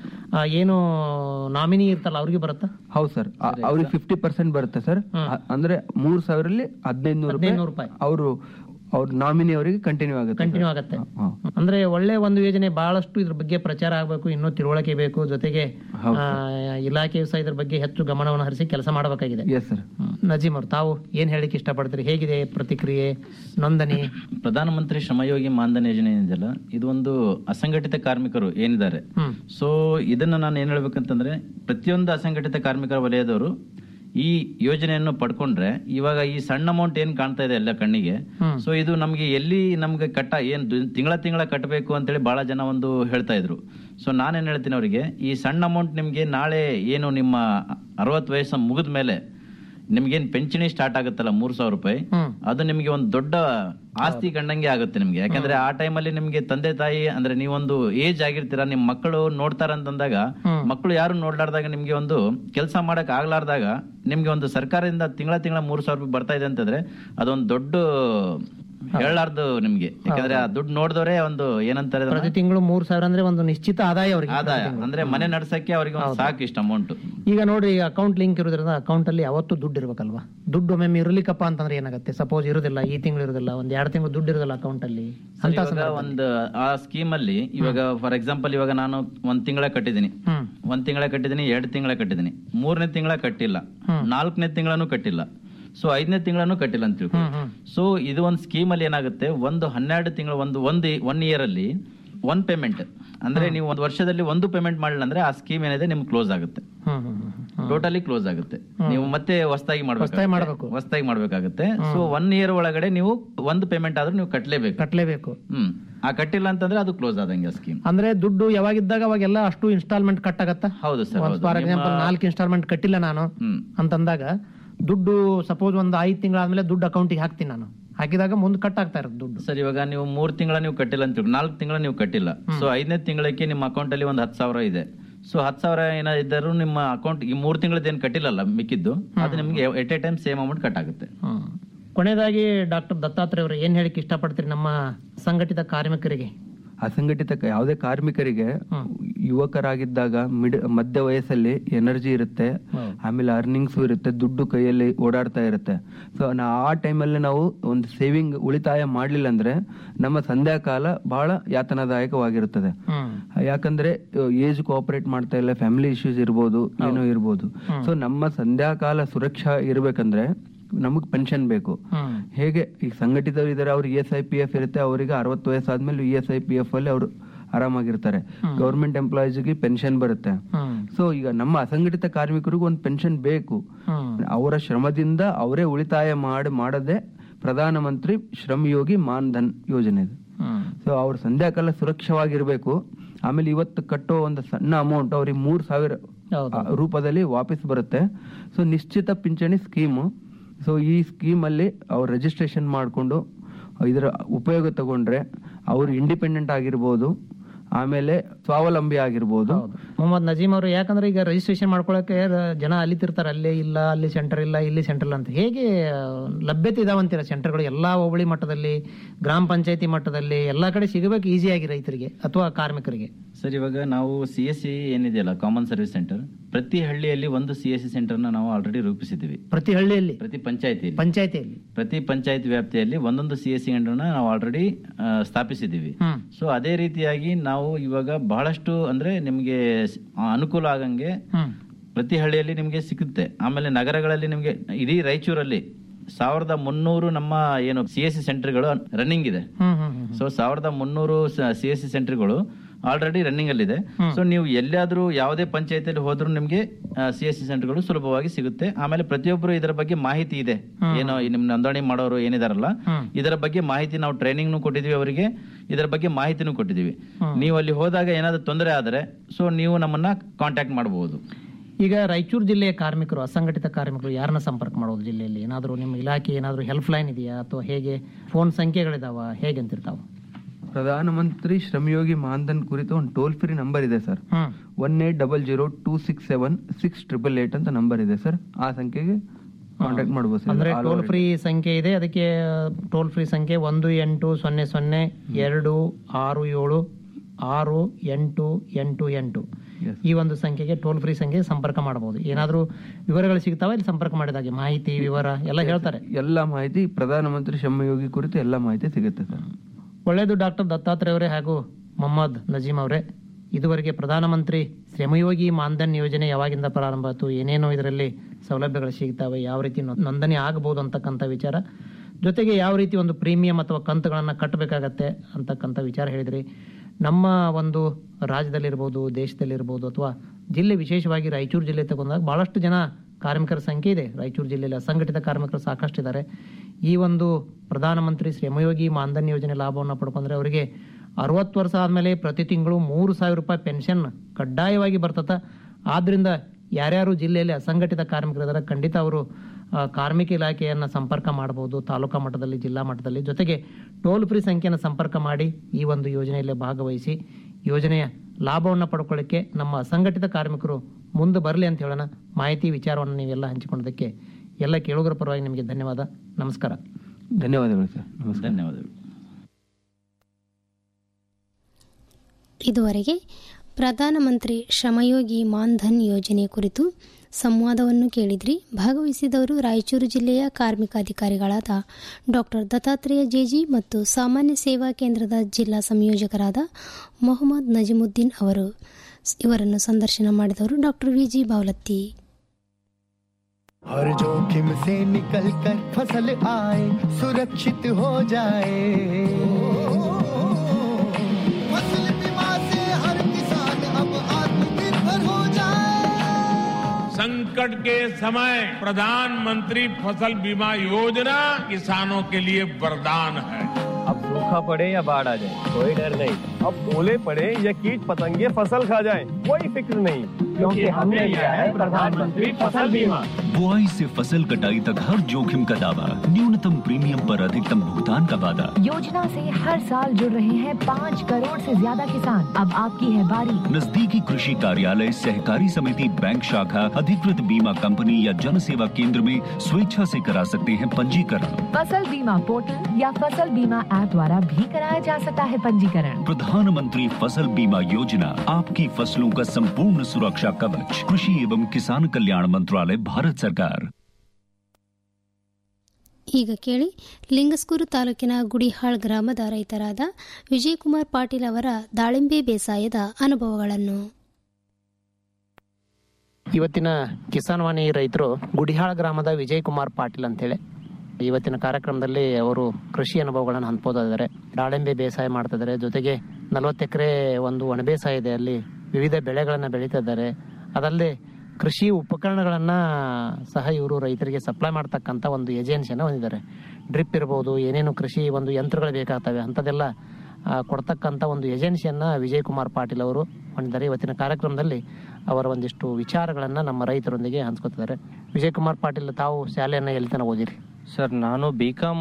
ಏನು ನಾಮಿನಿ ಇರ್ತಲ್ಲ ಅವ್ರಿಗೆ ಬರುತ್ತಾ ಹೌದು ಸರ್ ಅವ್ರಿಗೆ ಫಿಫ್ಟಿ ಪರ್ಸೆಂಟ್ ಬರುತ್ತೆ ಸರ್ ಅ- ಅಂದ್ರೆ ಮೂರ್ ಸಾವಿರಲ್ಲಿ ಹದಿನೈದು ಹದಿನೈದು ರೂಪಾಯಿ ಅವರು ಅವ್ರ ನಾಮಿನಿ ಅವರಿಗೆ ಕಂಟಿನ್ಯೂ ಆಗುತ್ತೆ ಕಂಟಿನ್ಯೂ ಆಗತ್ತೆ ಅಂದ್ರೆ ಒಳ್ಳೆ ಒಂದು ಯೋಜನೆ ಬಹಳಷ್ಟು ಇದ್ರ ಬಗ್ಗೆ ಪ್ರಚಾರ ಆಗಬೇಕು ಇನ್ನೂ ತಿಳುವಳಿಕೆ ಬೇಕು ಜೊತೆಗೆ ಆ, ಇಲಾಖೆಯು ಸಹ ಇದ್ರ ಬಗ್ಗೆ ಹೆಚ್ಚು ಗಮನವನ್ನು ಹರಿಸಿ ಕೆಲಸ ಮಾಡಬೇಕಾಗಿದೆ ಎಸ್ ಸರ್ ನಜೀಮ್ ಅವ್ರು ತಾವು ಏನ್ ಹೇಳಿಕ್ಕೆ ಇಷ್ಟಪಡ್ತೀರಿ ಹೇಗಿದೆ ಪ್ರತಿಕ್ರಿಯೆ ನೋಂದಣಿ ಪ್ರಧಾನಮಂತ್ರಿ ಶ್ರಮಯೋಗಿ ಮಾನ್ಧನ್ ಯೋಜನೆ ಏನಿದೆಯಲ್ಲ ಇದು ಒಂದು ಅಸಂಘಟಿತ ಕಾರ್ಮಿಕರು ಏನಿದ್ದಾರೆ ಸೊ ಇದನ್ನ ನಾನು ಏನ್ ಹೇಳ್ಬೇಕಂತಂದ್ರೆ ಪ್ರತಿಯೊಂದು ಅಸಂಘಟಿತ ಕಾರ್ಮಿಕರ ವಲಯದವರು ಈ ಯೋಜನೆಯನ್ನು ಪಡ್ಕೊಂಡ್ರೆ ಇವಾಗ ಈ ಸಣ್ಣ ಅಮೌಂಟ್ ಏನ್ ಕಾಣ್ತಾ ಇದೆ ಎಲ್ಲ ಕಣ್ಣಿಗೆ ಸೊ ಇದು ನಮ್ಗೆ ಎಲ್ಲಿ ನಮ್ಗೆ ಕಟ್ಟ ಏನ್ ತಿಂಗಳ ತಿಂಗಳ ಕಟ್ಟಬೇಕು ಅಂತೇಳಿ ಬಹಳ ಜನ ಒಂದು ಹೇಳ್ತಾ ಇದ್ರು ಸೊ ನಾನೇನ್ ಹೇಳ್ತೀನಿ ಅವರಿಗೆ ಈ ಸಣ್ಣ ಅಮೌಂಟ್ ನಿಮ್ಗೆ ನಾಳೆ ಏನು ನಿಮ್ಮ ಅರವತ್ತು ವಯಸ್ಸು ಮುಗಿದ ಮೇಲೆ ನಿಮ್ಗೇನ್ ಪೆನ್ಷನಿ ಸ್ಟಾರ್ಟ್ ಆಗುತ್ತಲ್ಲ ಮೂರ್ ಸಾವಿರ ರೂಪಾಯಿ ಅದು ನಿಮ್ಗೆ ಒಂದು ದೊಡ್ಡ ಆಸ್ತಿ ಕಂಡಂಗೆ ಆಗುತ್ತೆ ನಿಮ್ಗೆ ಯಾಕಂದ್ರೆ ಆ ಟೈಮಲ್ಲಿ ನಿಮ್ಗೆ ತಂದೆ ತಾಯಿ ಅಂದ್ರೆ ನೀವೊಂದು ಏಜ್ ಆಗಿರ್ತೀರಾ ನಿಮ್ ಮಕ್ಕಳು ನೋಡ್ತಾರಂತಂದಾಗ ಮಕ್ಕಳು ಯಾರು ನೋಡ್ಲಾರ್ದಾಗ ನಿಮ್ಗೆ ಒಂದು ಕೆಲಸ ಮಾಡಕ್ ಆಗ್ಲಾರ್ದಾಗ ನಿಮ್ಗೆ ಒಂದು ಸರ್ಕಾರದಿಂದ ತಿಂಗಳ ತಿಂಗಳ ಮೂರ್ ಸಾವಿರ ರೂಪಾಯಿ ಬರ್ತಾ ಇದೆ ಅಂತಂದ್ರೆ ಅದೊಂದು ದೊಡ್ಡ ಹೇಳಲಾರ್ದು ನಿಮ್ಗೆ ಯಾಕಂದ್ರೆ ಆ ದುಡ್ಡು ನೋಡಿದವರೇ ಒಂದು ಏನಂತಾರೆ ಅದನ್ನ? ಪ್ರತಿ ತಿಂಗಳು ಮೂರ್ ಸಾವಿರ ಅಂದ್ರೆ ಒಂದು ನಿಶ್ಚಿತ ಆದಾಯ ಅವರಿಗೆ ಆದಾಯ ಅಂದ್ರೆ ಮನೆ ನಡ್ಸಕ್ಕೆ ಅವ್ರಿಗೆ ಒಂದು ಸಾಕು ಇಷ್ಟ ಅಮೌಂಟ್ ಈಗ ನೋಡ್ರಿ ಅಕೌಂಟ್ ಲಿಂಕ್ ಇರೋದ್ರಿಂದ ಅಕೌಂಟ್ ಅಲ್ಲಿ ಯಾವತ್ತೂ ದುಡ್ಡು ಇರ್ಬೇಕಲ್ವಾ ದುಡ್ಡು ಒಮ್ಮೆ ಇರ್ಲಿಕ್ಕಪ್ಪ ಅಂತಂದ್ರೆ ಏನಾಗುತ್ತೆ ಸಪೋಸ್ ಇರೋದಿಲ್ಲ ಈ ತಿಂಗಳು ಇರೋದಿಲ್ಲ ಒಂದ್ ಎರಡು ತಿಂಗಳು ದುಡ್ಡು ಇರೋದಿಲ್ಲ ಅಕೌಂಟ್ ಅಲ್ಲಿ ಅಂತ ಇವಾಗ ಒಂದು ಆ ಸ್ಕೀಮ್ ಅಲ್ಲಿ ಇವಾಗ ಫಾರ್ ಎಕ್ಸಾಂಪಲ್ ಇವಾಗ ನಾನು ಒಂದ್ ತಿಂಗಳ ಕಟ್ಟಿದೀನಿ ಒಂದ್ ತಿಂಗಳ ಕಟ್ಟಿದೀನಿ ಎರಡ್ ತಿಂಗಳ ಕಟ್ಟಿದೀನಿ ಮೂರನೇ ತಿಂಗಳ ಕಟ್ಟಿಲ್ಲ ನಾಲ್ಕನೇ ತಿಂಗಳನು ಕಟ್ಟಿಲ್ಲ ಸೊ ಐದನೇ ತಿಂಗಳನ್ನು ಕಟ್ಟಿಲ್ಲ ಅಂತ ತಿಳ್ಕೊ ಸೊ ಇದು ಒಂದು ಸ್ಕೀಮ್ ಅಲ್ಲಿ ಏನಾಗುತ್ತೆ ಒಂದು ಹನ್ನೆರಡು ತಿಂಗಳು ಒಂದು ಒಂದು ಒನ್ ಇಯರ್ ಅಲ್ಲಿ ಒನ್ ಪೇಮೆಂಟ್ ಅಂದ್ರೆ ನೀವು ಒಂದು ವರ್ಷದಲ್ಲಿ ಒಂದು ಪೇಮೆಂಟ್ ಮಾಡಿಲ್ಲ ಅಂದ್ರೆ ಆ ಸ್ಕೀಮ್ ಏನಿದೆ ನಿಮ್ಗೆ ಕ್ಲೋಸ್ ಆಗುತ್ತೆ ಟೋಟಲಿ ಕ್ಲೋಸ್ ಆಗುತ್ತೆ ನೀವು ಮತ್ತೆ ಹೊಸದಾಗಿ ಮಾಡ್ಬೇಕು ಹೊಸದಾಗಿ ಮಾಡ್ಬೇಕಾಗುತ್ತೆ ಸೊ ಒನ್ ಇಯರ್ ಒಳಗಡೆ ನೀವು ಒಂದು ಪೇಮೆಂಟ್ ಆದ್ರೂ ನೀವು ಕಟ್ಟಲೇಬೇಕು ಕಟ್ಲೇಬೇಕು ಹ್ಮ್ ಆ ಕಟ್ಟಿಲ್ಲ ಅಂತಂದ್ರೆ ಅದು ಕ್ಲೋಸ್ ಆದಂಗೆ ಸ್ಕೀಮ್ ಅಂದ್ರೆ ದುಡ್ಡು ಯಾವಾಗಿದ್ದಾಗ ಅವಾಗೆಲ್ಲ ಅಷ್ಟು ಇನ್ಸ್ಟಾಲ್ಮೆಂಟ್ ಕಟ್ ಆಗತ್ತಾ ಹೌದು ಸರ್ ಹೌದು ಫಾರ್ ನಿಮ್ಮ- ಎಕ್ಸಾಂಪಲ್ ನಾಲ್ಕು ಇನ್ಸ್ಟಾಲ್ಮೆಂಟ್ ಕಟ್ಟಿಲ್ಲ ನಾನು ಅಂತಂದಾಗ ದುಡ್ಡು ಸಪೋಸ್ ಒಂದು ಐದು ತಿಂಗಳಾದ್ಮೇಲೆ ದುಡ್ಡು ಅಕೌಂಟಿಗೆ ಹಾಕ್ತೀನಿ ನಾನು ಹಾಕಿದಾಗ ಮುಂದೆ ಕಟ್ ಆಗ್ತಾ ಇರೋದು ದುಡ್ಡು ಸರ್ ಇವಾಗ ನೀವು ಮೂರ್ ತಿಂಗಳ ನೀವು ಕಟ್ಟಿಲ್ಲ ಅಂತ ತಿಳ್ಕೊ ನಾಲ್ಕು ತಿಂಗಳ ನೀವು ಕಟ್ಟಿಲ್ಲ ಸೊ ಐದನೇ ತಿಂಗಳಿಗೆ ನಿಮ್ಮ ಅಕೌಂಟ್ ಅಲ್ಲಿ ಒಂದು ಹತ್ತು ಸಾವಿರ ಇದೆ ಸೊ ಹತ್ತು ಸಾವಿರ ಏನೋ ಇದ್ದರೂ ನಿಮ್ಮ ಅಕೌಂಟ್ ಈ ಮೂರ್ ತಿಂಗಳದ್ದು ಏನು ಕಟ್ಟಿಲ್ಲಲ್ಲ ಮಿಕ್ಕಿದ್ದು ಅದು ನಿಮಗೆ at a time same amount cut ಆಗುತ್ತೆ ಕೊನೆಯದಾಗಿ ಡಾಕ್ಟರ್ ದತ್ತಾತ್ರೇಯ ಅವರು ಏನ್ ಹೇಳಿಕ್ಕೆ ಇಷ್ಟಪಡ್ತೀರಿ ನಮ್ಮ ಸಂಘಟಿತ ಕಾರ್ಮಿಕರಿಗೆ ಅಸಂಘಟಿತ ಕ- ಯಾವುದೇ ಕಾರ್ಮಿಕರಿಗೆ ಯುವಕರಾಗಿದ್ದಾಗ ಮಿಡ್ ಮಧ್ಯ ವಯಸ್ಸಲ್ಲಿ ಎನರ್ಜಿ ಇರುತ್ತೆ ಆಮೇಲೆ ಅರ್ನಿಂಗ್ಸ್ ಇರುತ್ತೆ ದುಡ್ಡು ಕೈಯಲ್ಲಿ ಓಡಾಡ್ತಾ ಇರುತ್ತೆ ಸೊ ನಾ ಆ ಟೈಮಲ್ಲಿ ನಾವು ಒಂದು ಸೇವಿಂಗ್ ಉಳಿತಾಯ ಮಾಡ್ಲಿಲ್ಲ ಅಂದ್ರೆ ನಮ್ಮ ಸಂಧ್ಯಾಕಾಲ ಬಹಳ ಯಾತನಾದಾಯಕವಾಗಿರುತ್ತದೆ ಯಾಕಂದ್ರೆ ಏಜ್ ಕೋಆಪರೇಟ್ ಮಾಡ್ತಾ ಇಲ್ಲ ಫ್ಯಾಮಿಲಿ ಇಶ್ಯೂಸ್ ಇರ್ಬೋದು ಏನೋ ಇರ್ಬೋದು ಸೊ ನಮ್ಮ ಸಂಧ್ಯಾಕಾಲ ಸುರಕ್ಷಾ ಇರ್ಬೇಕಂದ್ರೆ ನಮಗ್ ಪೆನ್ಷನ್ ಬೇಕು ಹೇಗೆ ಈಗ ಸಂಘಟಿತರು ಇದಾರೆ ಅವ್ರು E S I P F ಇರುತ್ತೆ ಅವರಿಗೆ ಅರವತ್ತು ವಯಸ್ಸಾದ್ಮೇಲೆ E S I P F ಅಲ್ಲಿ ಅವರು ಆರಾಮಾಗಿರ್ತಾರೆ ಗೌರ್ಮೆಂಟ್ ಎಂಪ್ಲಾಯೀಸ್ಗೆ ಪೆನ್ಷನ್ ಬರುತ್ತೆ ಸೊ ಈಗ ನಮ್ಮ ಅಸಂಘಟಿತ ಕಾರ್ಮಿಕರಿಗೂ ಒಂದು ಪೆನ್ಷನ್ ಬೇಕು ಅವರ ಶ್ರಮದಿಂದ ಅವರೇ ಉಳಿತಾಯ ಮಾಡಿ ಮಾಡದೆ ಪ್ರಧಾನಮಂತ್ರಿ ಶ್ರಮ್ ಯೋಗಿ ಮಾನ್ ಧನ್ ಯೋಜನೆ ಇದೆ ಸೊ ಅವ್ರ ಸಂಧ್ಯಾಕಾಲ ಸುರಕ್ಷವಾಗಿರ್ಬೇಕು ಆಮೇಲೆ ಇವತ್ತು ಕಟ್ಟೋ ಒಂದು ಸಣ್ಣ ಅಮೌಂಟ್ ಅವ್ರಿಗೆ ಮೂರ್ ಸಾವಿರ ಆ, ರೂಪದಲ್ಲಿ ವಾಪಸ್ ಬರುತ್ತೆ ಸೊ ನಿಶ್ಚಿತ ಪಿಂಚಣಿ ಸ್ಕೀಮು ಸೊ ಈ ಸ್ಕೀಮ್ ಅಲ್ಲಿ ಅವ್ರು ರಿಜಿಸ್ಟ್ರೇಷನ್ ಮಾಡಿಕೊಂಡು ಇದರ ಉಪಯೋಗ ತಗೊಂಡ್ರೆ ಅವರು ಇಂಡಿಪೆಂಡೆಂಟ್ ಆಗಿರ್ಬೋದು ಆಮೇಲೆ ಸ್ವಾವಲಂಬಿ ಆಗಿರ್ಬೋದು ಮೊಹಮ್ಮದ್ ನಜೀಮ್ ಅವರು ಯಾಕಂದ್ರೆ ಈಗ ರಿಜಿಸ್ಟ್ರೇಷನ್ ಮಾಡ್ಕೊಳಕ್ಕೆ ರ- ಜನ ಅಲಿತಿರ್ತಾರೆ ಅಲ್ಲೇ ಇಲ್ಲ ಅಲ್ಲಿ ಸೆಂಟರ್ ಇಲ್ಲ ಇಲ್ಲಿ ಸೆಂಟರ್ ಇಲ್ಲ ಅಂತ ಹೇಗೆ ಆ, ಲಭ್ಯತೆ ಇದಾವಂತೀರ ಸೆಂಟರ್ಗಳು ಎಲ್ಲಾ ಹೋಬಳಿ ಮಟ್ಟದಲ್ಲಿ ಗ್ರಾಮ ಪಂಚಾಯತಿ ಮಟ್ಟದಲ್ಲಿ ಎಲ್ಲಾ ಕಡೆ ಸಿಗಬೇಕು ಈಸಿಯಾಗಿ ರೈತರಿಗೆ ಅಥವಾ ಕಾರ್ಮಿಕರಿಗೆ ಸರ್ ಇವಾಗ ನಾವು ಸಿ ಎಸ್ ಸಿ ಏನಿದೆಯಲ್ಲ ಕಾಮನ್ ಸರ್ವಿಸ್ ಸೆಂಟರ್ ಪ್ರತಿ ಹಳ್ಳಿಯಲ್ಲಿ ಒಂದು ಸಿ ಎಸ್ ಸಿ ಸೆಂಟರ್ ನಾವು ಆಲ್ರೆಡಿ ರೂಪಿಸಿದ್ದೀವಿ ಪ್ರತಿ ಹಳ್ಳಿಯಲ್ಲಿ ಪ್ರತಿ ಪಂಚಾಯತಿಯಲ್ಲಿ ಪಂಚಾಯತಿಯಲ್ಲಿ ಪ್ರತಿ ಪಂಚಾಯತ್ ವ್ಯಾಪ್ತಿಯಲ್ಲಿ ಒಂದೊಂದು ಸಿ ಎಸ್ ಸಿ ಸೆಂಟರ್ನ ನಾವು ಆಲ್ರೆಡಿ ಸ್ಥಾಪಿಸಿದ್ದೀವಿ ಹ್ಮ್. ಸೊ ಅದೇ ರೀತಿಯಾಗಿ ನಾವು ಇವಾಗ ಬಹಳಷ್ಟು ಅಂದ್ರೆ ನಿಮಗೆ ಸ್- ಆ, ಅನುಕೂಲ ಆಗಂಗೆ ಹ್ಮ್ ಪ್ರತಿ ಹಳ್ಳಿಯಲ್ಲಿ ನಿಮಗೆ ಸಿಗುತ್ತೆ ಆಮೇಲೆ ನಗರಗಳಲ್ಲಿ ನಿಮಗೆ ಇಡೀ ರಾಯಚೂರಲ್ಲಿ ಸಾವಿರದ ಮುನ್ನೂರು ನಮ್ಮ ಏನು ಸಿ ಎಸ್ ಸಿ ಸೆಂಟರ್ಗಳು ರನ್ನಿಂಗ್ ಇದೆ ಹ್ಮ್ ಹ್ಮ್ ಹ್ಮ್ ಸೊ ಸಾವಿರದ ಮುನ್ನೂರು ಸಿ ಎಸ್ ಸಿ ಸೆಂಟರ್ಗಳು ಆಲ್ರೆಡಿ ರನ್ನಿಂಗ್ ಅಲ್ಲಿ ಸೊ ನೀವು ಎಲ್ಲಾದ್ರೂ ಯಾವುದೇ ಪಂಚಾಯತಿಯಲ್ಲಿ ಹೋದ್ರೂ ನಿಮಗೆ ಸಿ ಎಸ್ ಸಿ ಸೆಂಟರ್ಗಳು ಸುಲಭವಾಗಿ ಸಿಗುತ್ತೆ ಆಮೇಲೆ ಪ್ರತಿಯೊಬ್ಬರು ಇದರ ಬಗ್ಗೆ ಮಾಹಿತಿ ಇದೆ ಏನೋ ಈ ನಿಮ್ ನೋಂದಣಿ ಮಾಡೋರು ಏನಿದಾರಲ್ಲ ಇದರ ಬಗ್ಗೆ ಮಾಹಿತಿ ನಾವು ಟ್ರೈನಿಂಗ್ ಕೊಟ್ಟಿದ್ವಿ ಅವರಿಗೆ ಇದರ ಬಗ್ಗೆ ಮಾಹಿತಿನೂ ಕೊಟ್ಟಿದೀವಿ ನೀವು ಅಲ್ಲಿ ಹೋದಾಗ ಏನಾದ್ರು ತೊಂದರೆ ಆದರೆ ಸೊ ನೀವು ನಮ್ಮನ್ನ ಕಾಂಟ್ಯಾಕ್ಟ್ ಮಾಡಬಹುದು ಈಗ ರಾಯಚೂರು ಜಿಲ್ಲೆಯ ಕಾರ್ಮಿಕರು ಅಸಂಘಟಿತ ಕಾರ್ಮಿಕರು ಯಾರನ್ನ ಸಂಪರ್ಕ ಮಾಡೋದು ಜಿಲ್ಲೆಯಲ್ಲಿ ಏನಾದರೂ ನಿಮ್ಮ ಇಲಾಖೆ ಏನಾದರೂ ಹೆಲ್ಪ್ ಲೈನ್ ಇದೆಯಾ ಅಥವಾ ಹೇಗೆ ಫೋನ್ ಸಂಖ್ಯೆಗಳಿದಾವ ಹೇಗೆ ಅಂತಿರ್ತಾವ ಪ್ರಧಾನಮಂತ್ರಿ ಶ್ರಮಯೋಗಿ ಮಾನ್ಧನ್ ಕುರಿತು ಒಂದು ಟೋಲ್ ಫ್ರೀ ನಂಬರ್ ಇದೆ ಸರ್ ಹ್ಮ್ one eight double zero two six seven six triple eight ಅಂತ ನಂಬರ್ ಇದೆ ಸರ್ ಆ ಸಂಖ್ಯೆಗೆ ಕಾಂಟ್ಯಾಕ್ಟ್ ಮಾಡಬಹುದು ಸರ್ ಅಂದ್ರೆ All ಟೋಲ್ over ಫ್ರೀ ಸಂಖ್ಯೆ ಇದೆ ಅದಕ್ಕೆ ಟೋಲ್ ಫ್ರೀ ಸಂಖ್ಯೆ ಒಂದು ಎಂಟು ಸೊನ್ನೆ ಸೊನ್ನೆ ಎರಡು ಆರು ಏಳು ಆರು ಎಂಟು ಎಂಟು ಎಂಟು Yes. ಈ ಒಂದು ಸಂಖ್ಯೆಗೆ ಟೋಲ್ ಫ್ರೀ ಸಂಖ್ಯೆ ಸಂಪರ್ಕ ಮಾಡಬಹುದು ಏನಾದರೂ ವಿವರಗಳು ಸಿಗ್ತಾವ ಇಲ್ಲಿ ಸಂಪರ್ಕ ಮಾಡಿದಾಗೆ ಮಾಹಿತಿ ವಿವರ ಎಲ್ಲ ಹೇಳ್ತಾರೆ ಎಲ್ಲ ಮಾಹಿತಿ ಪ್ರಧಾನಮಂತ್ರಿ ಶ್ರಮಯೋಗಿ ಕುರಿತು ಎಲ್ಲ ಮಾಹಿತಿ ಸಿಗುತ್ತೆ ಸರ್ ಒಳ್ಳೆಯದು ಡಾಕ್ಟರ್ ದತ್ತಾತ್ರೇಯ ಅವರೇ ಹಾಗೂ ಮೊಹಮ್ಮದ್ ನಜೀಮ್ ಅವರೇ ಇದುವರೆಗೆ ಪ್ರಧಾನಮಂತ್ರಿ ಶ್ರಮಯೋಗಿ ಮಾನ್ಧನ್ ಯೋಜನೆ ಯಾವಾಗಿಂದ ಪ್ರಾರಂಭ ಆಯಿತು ಏನೇನೋ ಇದರಲ್ಲಿ ಸೌಲಭ್ಯಗಳು ಸಿಗ್ತವೆ ಯಾವ ರೀತಿ ನೊ- ನೋಂದಣಿ ಆಗಬಹುದು ಅಂತಕ್ಕಂಥ ವಿಚಾರ ಜೊತೆಗೆ ಯಾವ ರೀತಿ ಒಂದು ಪ್ರೀಮಿಯಂ ಅಥವಾ ಕಂತುಗಳನ್ನು ಕಟ್ಟಬೇಕಾಗತ್ತೆ ಅಂತಕ್ಕಂಥ ವಿಚಾರ ಹೇಳಿದ್ರಿ ನಮ್ಮ ಒಂದು ರಾಜ್ಯದಲ್ಲಿರ್ಬೋದು ದೇಶದಲ್ಲಿರ್ಬೋದು ಅಥವಾ ಜಿಲ್ಲೆ ವಿಶೇಷವಾಗಿ ರಾಯಚೂರು ಜಿಲ್ಲೆ ತಗೊಂಡಾಗ ಬಹಳಷ್ಟು ಜನ ಕಾರ್ಮಿಕರ ಸಂಖ್ಯೆ ಇದೆ ರಾಯಚೂರು ಜಿಲ್ಲೆಯಲ್ಲಿ ಅಸಂಘಟಿತ ಕಾರ್ಮಿಕರು ಸಾಕಷ್ಟು ಇದ್ದಾರೆ ಈ ಒಂದು ಪ್ರಧಾನಮಂತ್ರಿ ಶ್ರಮಯೋಗಿ ಮಾನ್ಧನ್ ಯೋಜನೆ ಲಾಭವನ್ನು ಪಡ್ಕೊಂಡ್ರೆ ಅವರಿಗೆ ಅರವತ್ತು ವರ್ಷ ಆದಮೇಲೆ ಪ್ರತಿ ತಿಂಗಳು ಮೂರು ಸಾವಿರ ರೂಪಾಯಿ ಪೆನ್ಷನ್ ಕಡ್ಡಾಯವಾಗಿ ಬರ್ತದ ಆದ್ರಿಂದ ಯಾರ್ಯಾರು ಜಿಲ್ಲೆಯಲ್ಲಿ ಅಸಂಘಟಿತ ಕಾರ್ಮಿಕರಿದ್ದಾರೆ ಖಂಡಿತ ಅವರು ಆ, ಕಾರ್ಮಿಕ ಇಲಾಖೆಯನ್ನು ಸಂಪರ್ಕ ಮಾಡಬಹುದು ತಾಲೂಕಾ ಮಟ್ಟದಲ್ಲಿ ಜಿಲ್ಲಾ ಮಟ್ಟದಲ್ಲಿ ಜೊತೆಗೆ ಟೋಲ್ ಫ್ರೀ ಸಂಖ್ಯೆಯನ್ನು ಸಂಪರ್ಕ ಮಾಡಿ ಈ ಒಂದು ಯೋಜನೆಯಲ್ಲಿ ಭಾಗವಹಿಸಿ ಯೋಜನೆಯ ಲಾಭವನ್ನು ಪಡ್ಕೊಳ್ಳಿಕ್ಕೆ ನಮ್ಮ ಅಸಂಘಟಿತ ಕಾರ್ಮಿಕರು ಮುಂದೆ ಬರಲಿ ಅಂತ ಹೇಳೋಣ ಮಾಹಿತಿ ವಿಚಾರವನ್ನು ನೀವೆಲ್ಲ ಹಂಚಿಕೊಂಡದಕ್ಕೆ ಎಲ್ಲ ಕೇಳುಗರ ಪರವಾಗಿ ನಿಮಗೆ ಧನ್ಯವಾದ ನಮಸ್ಕಾರ ಧನ್ಯವಾದಗಳು ಸರ್ ನಮಸ್ಕಾರ ಧನ್ಯವಾದಗಳು ಇದುವರೆಗೆ ಪ್ರಧಾನಮಂತ್ರಿ ಶ್ರಮಯೋಗಿ ಮಾನ್ಧನ್ ಯೋಜನೆ ಕುರಿತು ಸಂವಾದವನ್ನು ಕೇಳಿದ್ರಿ ಭಾಗವಹಿಸಿದವರು ರಾಯಚೂರು ಜಿಲ್ಲೆಯ ಕಾರ್ಮಿಕ ಅಧಿಕಾರಿಗಳಾದ ಡಾಕ್ಟರ್ ದತ್ತಾತ್ರೇಯ ಜೇಜಿ ಮತ್ತು ಸಾಮಾನ್ಯ ಸೇವಾ ಕೇಂದ್ರದ ಜಿಲ್ಲಾ ಸಂಯೋಜಕರಾದ ಮೊಹಮ್ಮದ್ ನಜೀಮುದ್ದೀನ್ ಅವರು ಇವರನ್ನು ಸಂದರ್ಶನ ಮಾಡಿದವರು ಡಾಕ್ಟರ್ ವಿಜಿ ಬಾವಲತ್ತಿ हर जोखिम से निकल कर फसल आए सुरक्षित हो जाए फसल बीमा से हर किसान अब आत्मनिर्भर हो जाए संकट के समय प्रधानमंत्री फसल बीमा योजना किसानों के लिए वरदान है अब सूखा पड़े या बाढ़ आ जाए कोई डर नहीं अब ओले पड़े या कीट पतंगे फसल खा जाए कोई फिक्र नहीं क्योंकि हमने लिया है प्रधानमंत्री फसल बीमा बुआई से फसल कटाई तक हर जोखिम का दावा न्यूनतम प्रीमियम पर अधिकतम भुगतान का वादा योजना से हर साल जुड़ रहे हैं पाँच करोड़ से ज्यादा किसान अब आपकी है बारी नजदीकी कृषि कार्यालय सहकारी समिति बैंक शाखा अधिकृत बीमा कंपनी या जन सेवा केंद्र में स्वेच्छा से करा सकते हैं पंजीकरण फसल बीमा पोर्टल या फसल बीमा ऐप द्वारा भी कराया जा सकता है पंजीकरण प्रधानमंत्री फसल बीमा योजना आपकी फसलों का संपूर्ण सुरक्षा कवच कृषि एवं किसान कल्याण मंत्रालय भारत सरकार ಈಗ ಕೇಳಿ ಲಿಂಗಸ್ಕೂರು ತಾಲೂಕಿನ ಗುಡಿಹಾಳ್ ಗ್ರಾಮದ ರೈತರಾದ ವಿಜಯಕುಮಾರ್ ಪಾಟೀಲ್ ಅವರ ದಾಳಿಂಬೆ ಬೇಸಾಯದ ಅನುಭವಗಳನ್ನು ಇವತ್ತಿನ ಕಿಸಾನ್ ವಾಣಿ ರೈತರು ಗುಡಿಹಾಳ ಗ್ರಾಮದ ವಿಜಯ್ ಕುಮಾರ್ ಪಾಟೀಲ್ ಅಂತೇಳಿ ಇವತ್ತಿನ ಕಾರ್ಯಕ್ರಮದಲ್ಲಿ ಅವರು ಕೃಷಿ ಅನುಭವಗಳನ್ನು ಹಂಚ್ಬೋದಾ ಇದ್ದಾರೆ ದಾಳಿಂಬೆ ಬೇಸಾಯ ಮಾಡ್ತಾ ಇದ್ದಾರೆ ಜೊತೆಗೆ ನಲವತ್ತು ಎಕರೆ ಒಂದು ಒಣ ಬೇಸಾಯ ಇದೆ ಅಲ್ಲಿ ವಿವಿಧ ಬೆಳೆಗಳನ್ನು ಬೆಳೀತಾ ಇದ್ದಾರೆ ಅದಲ್ಲದೆ ಕೃಷಿ ಉಪಕರಣಗಳನ್ನ ಸಹ ಇವರು ರೈತರಿಗೆ ಸಪ್ಲೈ ಮಾಡ್ತಕ್ಕಂಥ ಒಂದು ಏಜೆನ್ಸಿಯನ್ನು ಹೊಂದಿದ್ದಾರೆ ಡ್ರಿಪ್ ಇರ್ಬೋದು ಏನೇನು ಕೃಷಿ ಒಂದು ಯಂತ್ರಗಳು ಬೇಕಾಗ್ತವೆ ಅಂಥದ್ದೆಲ್ಲ ಆ, ಕೊಡ್ತಕ್ಕಂಥ ಒಂದು ಏಜೆನ್ಸಿಯನ್ನ ವಿಜಯ್ ಕುಮಾರ್ ಪಾಟೀಲ್ ಅವರು ಹೊಂದಿದ್ದಾರೆ ಇವತ್ತಿನ ಕಾರ್ಯಕ್ರಮದಲ್ಲಿ ಅವರ ಒಂದಿಷ್ಟು ವಿಚಾರಗಳನ್ನ ನಮ್ಮ ರೈತರೊಂದಿಗೆ ಹಂಚ್ಕೊತಿದ್ದಾರೆ ವಿಜಯ್ ಕುಮಾರ್ ಪಾಟೀಲ್ ತಾವು ಶಾಲೆಯನ್ನ ಎಲ್ಲಿ ತನಕ ಓದಿರಿ ಸರ್ ನಾನು ಬಿ ಕಾಮ್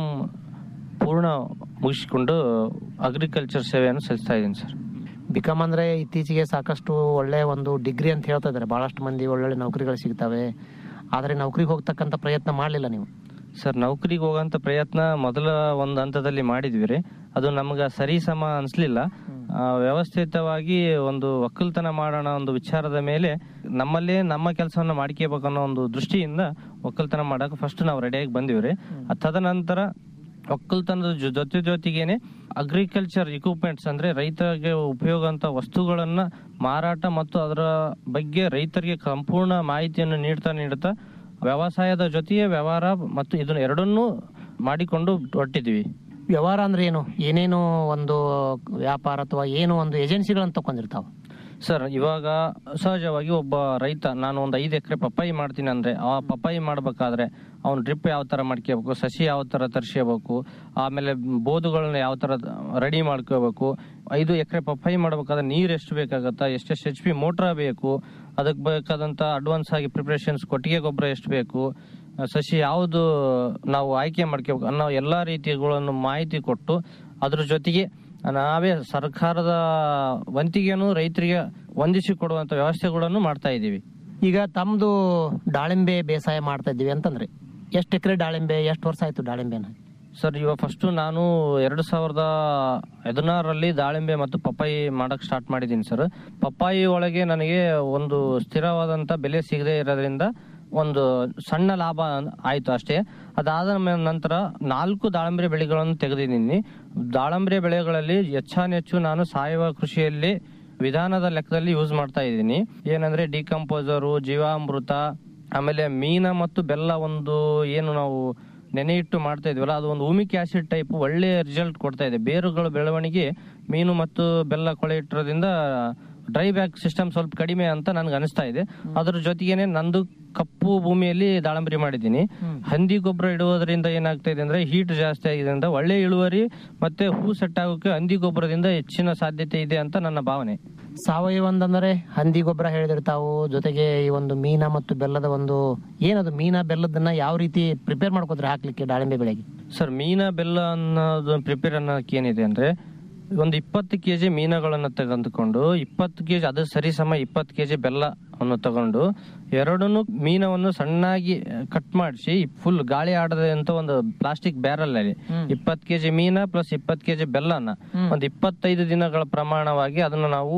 ಪೂರ್ಣ ಮುಗಿಸಿಕೊಂಡು ಅಗ್ರಿಕಲ್ಚರ್ ಸೇವೆಯನ್ನು ಸಲ್ಲಿಸ್ತಾ ಇದ್ದೀನಿ ಸರ್ ಬಿಕಾಮ್ ಅಂದ್ರೆ ಇತ್ತೀಚೆಗೆ ಸಾಕಷ್ಟು ಒಳ್ಳೆ ಒಂದು ಡಿಗ್ರಿ ಅಂತ ಹೇಳ್ತಾ ಇದ್ದಾರೆ ಬಹಳಷ್ಟು ಮಂದಿ ಒಳ್ಳೊಳ್ಳೆ ನೌಕರಿಗಳು ಸಿಗ್ತವೆ ಆದರೆ ನೌಕರಿಗೆ ಹೋಗ್ತಕ್ಕಂಥ ಪ್ರಯತ್ನ ಮಾಡಲಿಲ್ಲ ನೀವು ಸರ್ ನೌಕರಿಗೆ ಹೋಗೋಂಥ ಪ್ರಯತ್ನ ಮೊದಲ ಒಂದು ಹಂತದಲ್ಲಿ ಮಾಡಿದ್ವಿ ರೀ ಅದು ನಮ್ಗೆ ಸರಿ ಸಮ ಅನಿಸ್ಲಿಲ್ಲ ಆ, ವ್ಯವಸ್ಥಿತವಾಗಿ ಒಂದು ಒಕ್ಕಲ್ತನ ಮಾಡೋಣ ಒಂದು ವಿಚಾರದ ಮೇಲೆ ನಮ್ಮಲ್ಲೇ ನಮ್ಮ ಕೆಲಸವನ್ನು ಮಾಡ್ಕೋಬೇಕು ಅನ್ನೋ ಒಂದು ದೃಷ್ಟಿಯಿಂದ ಒಕ್ಕಲ್ತನ ಮಾಡಕ್ಕೆ ಫಸ್ಟ್ ನಾವು ರೆಡಿಯಾಗಿ ಬಂದಿವಿ ರೀ ಅದ್ ತದನಂತರ ಒಕ್ಕಲ್ತನದ ಜೊ- ಜೊತೆ ಜೊತೆಗೇನೆ ಅಗ್ರಿಕಲ್ಚರ್ ಇಕ್ವಿಪ್ಮೆಂಟ್ಸ್ ಅಂದ್ರೆ ರೈತರಿಗೆ ಉಪಯೋಗ ಅಂತ ವಸ್ತುಗಳನ್ನ ಮಾರಾಟ ಮತ್ತು ಅದರ ಬಗ್ಗೆ ರೈತರಿಗೆ ಸಂಪೂರ್ಣ ಮಾಹಿತಿಯನ್ನು ನೀಡ್ತಾ ನೀಡ್ತಾ ವ್ಯವಸಾಯದ ಜೊತೆಗೆ ವ್ಯವಹಾರ ಮತ್ತು ಇದನ್ನ ಎರಡನ್ನೂ ಮಾಡಿಕೊಂಡು ಹೊಟ್ಟಿದ್ವಿ ವ್ಯವಹಾರ ಅಂದ್ರೆ ಏನು ಏನೇನು ಒಂದು ವ್ಯಾಪಾರ ಅಥವಾ ಏನು ಒಂದು ಏಜೆನ್ಸಿಗಳನ್ನು ತಗೊಂಡಿರ್ತಾವ ಸರ್ ಇವಾಗ ಸಹಜವಾಗಿ ಒಬ್ಬ ರೈತ ನಾನು ಒಂದು ಐದು ಎಕರೆ ಪಪ್ಪಾಯಿ ಮಾಡ್ತೀನಿ ಅಂದ್ರೆ ಆ ಪಪ್ಪಾಯಿ ಮಾಡ್ಬೇಕಾದ್ರೆ ಅವ್ನು ಡ್ರಿಪ್ ಯಾವ ತರ ಮಾಡ್ಕೋಬೇಕು ಸಸಿ ಯಾವ ತರ ತರಿಸ್ಕೋಬೇಕು ಆಮೇಲೆ ಬೋದುಗಳನ್ನ ಯಾವ ತರ ರೆಡಿ ಮಾಡ್ಕೋಬೇಕು ಐದು ಎಕರೆ ಪಪ್ಪಾಯಿ ಮಾಡ್ಬೇಕಾದ್ರೆ ನೀರ್ ಎಷ್ಟು ಬೇಕಾಗತ್ತಾ ಎಷ್ಟೆಷ್ಟು ಎಚ್ ಪಿ ಮೋಟ್ರ ಬೇಕು ಅದಕ್ಕೆ ಬೇಕಾದಂತ ಅಡ್ವಾನ್ಸ್ ಆಗಿ ಪ್ರಿಪರೇಷನ್ಸ್ ಕೊಟ್ಟಿಗೆ ಗೊಬ್ಬರ ಎಷ್ಟು ಬೇಕು ಆ, ಸಸಿ ಯಾವುದು ನಾವು ಆಯ್ಕೆ ಮಾಡ್ಕೋಬೇಕು ಅನ್ನೋ ಎಲ್ಲಾ ರೀತಿಗಳನ್ನು ಮಾಹಿತಿ ಕೊಟ್ಟು ಅದ್ರ ಜೊತೆಗೆ ನಾವೇ ಸರ್ಕಾರದ ವಂತಿಗೆಯನ್ನು ರೈತರಿಗೆ ವಂದಿಸಿ ಕೊಡುವಂತ ವ್ಯವಸ್ಥೆಗಳನ್ನು ಮಾಡ್ತಾ ಇದ್ದೀವಿ ಈಗ ತಮ್ದು ದಾಳಿಂಬೆ ಬೇಸಾಯ ಮಾಡ್ತಾ ಇದ್ದೀವಿ ಅಂತಂದ್ರೆ ಎಷ್ಟು ಎಕರೆ ದಾಳಿಂಬೆ ಎಷ್ಟು ವರ್ಷ ಆಯ್ತು ದಾಳಿಂಬೆನ ಸರ್ ಇವಾಗ ಫಸ್ಟ್ ನಾನು ಎರಡು ಸಾವಿರದ ಹದಿನಾರರಲ್ಲಿ ದಾಳಿಂಬೆ ಮತ್ತು ಪಪ್ಪಾಯಿ ಮಾಡಕ್ ಸ್ಟಾರ್ಟ್ ಮಾಡಿದ್ದೀನಿ ಸರ್ ಪಪ್ಪಾಯಿ ಒಳಗೆ ನನಗೆ ಒಂದು ಸ್ಥಿರವಾದಂತ ಬೆಲೆ ಸಿಗದೆ ಇರೋದ್ರಿಂದ ಒಂದು ಸಣ್ಣ ಲಾಭ ಆಯ್ತು ಅಷ್ಟೇ ಅದಾದ ಮೇ- ನಂತರ ನಾಲ್ಕು ದಾಳಂಬರಿ ಬೆಳೆಗಳನ್ನು ತೆಗೆದಿದ್ದೀನಿ ದಾಳಂಬರಿ ಬೆಳೆಗಳಲ್ಲಿ ಹೆಚ್ಚಾನೆಚ್ಚು ನಾನು ಸಾವಯವ ಕೃಷಿಯಲ್ಲಿ ವಿಧಾನದ ಲೆಕ್ಕದಲ್ಲಿ ಯೂಸ್ ಮಾಡ್ತಾ ಇದ್ದೀನಿ ಏನಂದ್ರೆ ಡಿಕಂಪೋಸರು ಜೀವಾಮೃತ ಆಮೇಲೆ ಮೀನ ಮತ್ತು ಬೆಲ್ಲ ಒಂದು ಏನು ನಾವು ನೆನೆ ಇಟ್ಟು ಮಾಡ್ತಾ ಇದೀವಲ್ಲ ಅದು ಒಂದು ಉಮಿಕ್ ಆಸಿಡ್ ಟೈಪ್ ಒಳ್ಳೆ ರಿಸಲ್ಟ್ ಕೊಡ್ತಾ ಇದೆ ಬೇರುಗಳ ಬೆಳವಣಿಗೆ ಮೀನು ಮತ್ತು ಬೆಲ್ಲ ಕೊಳೆ ಇಟ್ಟಿರೋದ್ರಿಂದ ಡ್ರೈ ಬ್ಯಾಕ್ ಸಿಸ್ಟಮ್ ಸ್ವಲ್ಪ ಕಡಿಮೆ ಅಂತ ನನ್ಗೆ ಅನಿಸ್ತಾ ಇದೆ ಅದ್ರ ಜೊತೆಗೇನೆ ನಂದು ಕಪ್ಪು ಭೂಮಿಯಲ್ಲಿ ದಾಳಂಬರಿ ಮಾಡಿದ್ದೀನಿ ಹಂದಿ ಗೊಬ್ಬರ ಇಡುವುದರಿಂದ ಏನಾಗ್ತಾ ಇದೆ ಅಂದ್ರೆ ಹೀಟ್ ಜಾಸ್ತಿ ಆಗಿದೆ ಅಂತ ಒಳ್ಳೆ ಇಳುವರಿ ಮತ್ತೆ ಹೂ ಸೆಟ್ ಆಗೋಕೆ ಹಂದಿ ಗೊಬ್ಬರದಿಂದ ಹೆಚ್ಚಿನ ಸಾಧ್ಯತೆ ಇದೆ ಅಂತ ನನ್ನ ಭಾವನೆ ಸಾವಯವ ಅಂತಂದ್ರೆ ಹಂದಿ ಗೊಬ್ಬರ ಹೇಳಿದಿರ್ತಾವು ಜೊತೆಗೆ ಈ ಒಂದು ಮೀನ ಮತ್ತು ಬೆಲ್ಲದ ಒಂದು ಏನದು ಮೀನ ಬೆಲ್ಲದನ್ನ ಯಾವ ರೀತಿ ಪ್ರಿಪೇರ್ ಮಾಡ್ಕೋದ್ರೆ ಹಾಕ್ಲಿಕ್ಕೆ ದಾಳಿಂಬೆ ಬೆಳೆಗೆ ಸರ್ ಮೀನ ಬೆಲ್ಲ ಅನ್ನೋದು ಪ್ರಿಪೇರ್ ಅನ್ನೋಕೆ ಏನಿದೆ ಅಂದ್ರೆ ಒಂದು ಇಪ್ಪತ್ತು ಕೆಜಿ ಮೀನುಗಳನ್ನ ತೆಗೆದುಕೊಂಡು ಇಪ್ಪತ್ತು ಕೆಜಿ ಅದು ಸರಿ ಸಮ ಇಪ್ಪತ್ತು ಕೆಜಿ ಬೆಲ್ಲ ಅನ್ನು ತಗೊಂಡು ಎರಡನ್ನು ಮೀನವನ್ನು ಸಣ್ಣಾಗಿ ಕಟ್ ಮಾಡಿಸಿ ಫುಲ್ ಗಾಳಿ ಆಡದೆ ಅಂತ ಒಂದು ಪ್ಲಾಸ್ಟಿಕ್ ಬ್ಯಾರಲ್ ಅಲ್ಲಿ ಇಪ್ಪತ್ತು ಕೆಜಿ ಮೀನ ಪ್ಲಸ್ ಇಪ್ಪತ್ತು ಕೆಜಿ ಬೆಲ್ಲನ ಒಂದು ಇಪ್ಪತ್ತೈದು ದಿನಗಳ ಪ್ರಮಾಣವಾಗಿ ಅದನ್ನ ನಾವು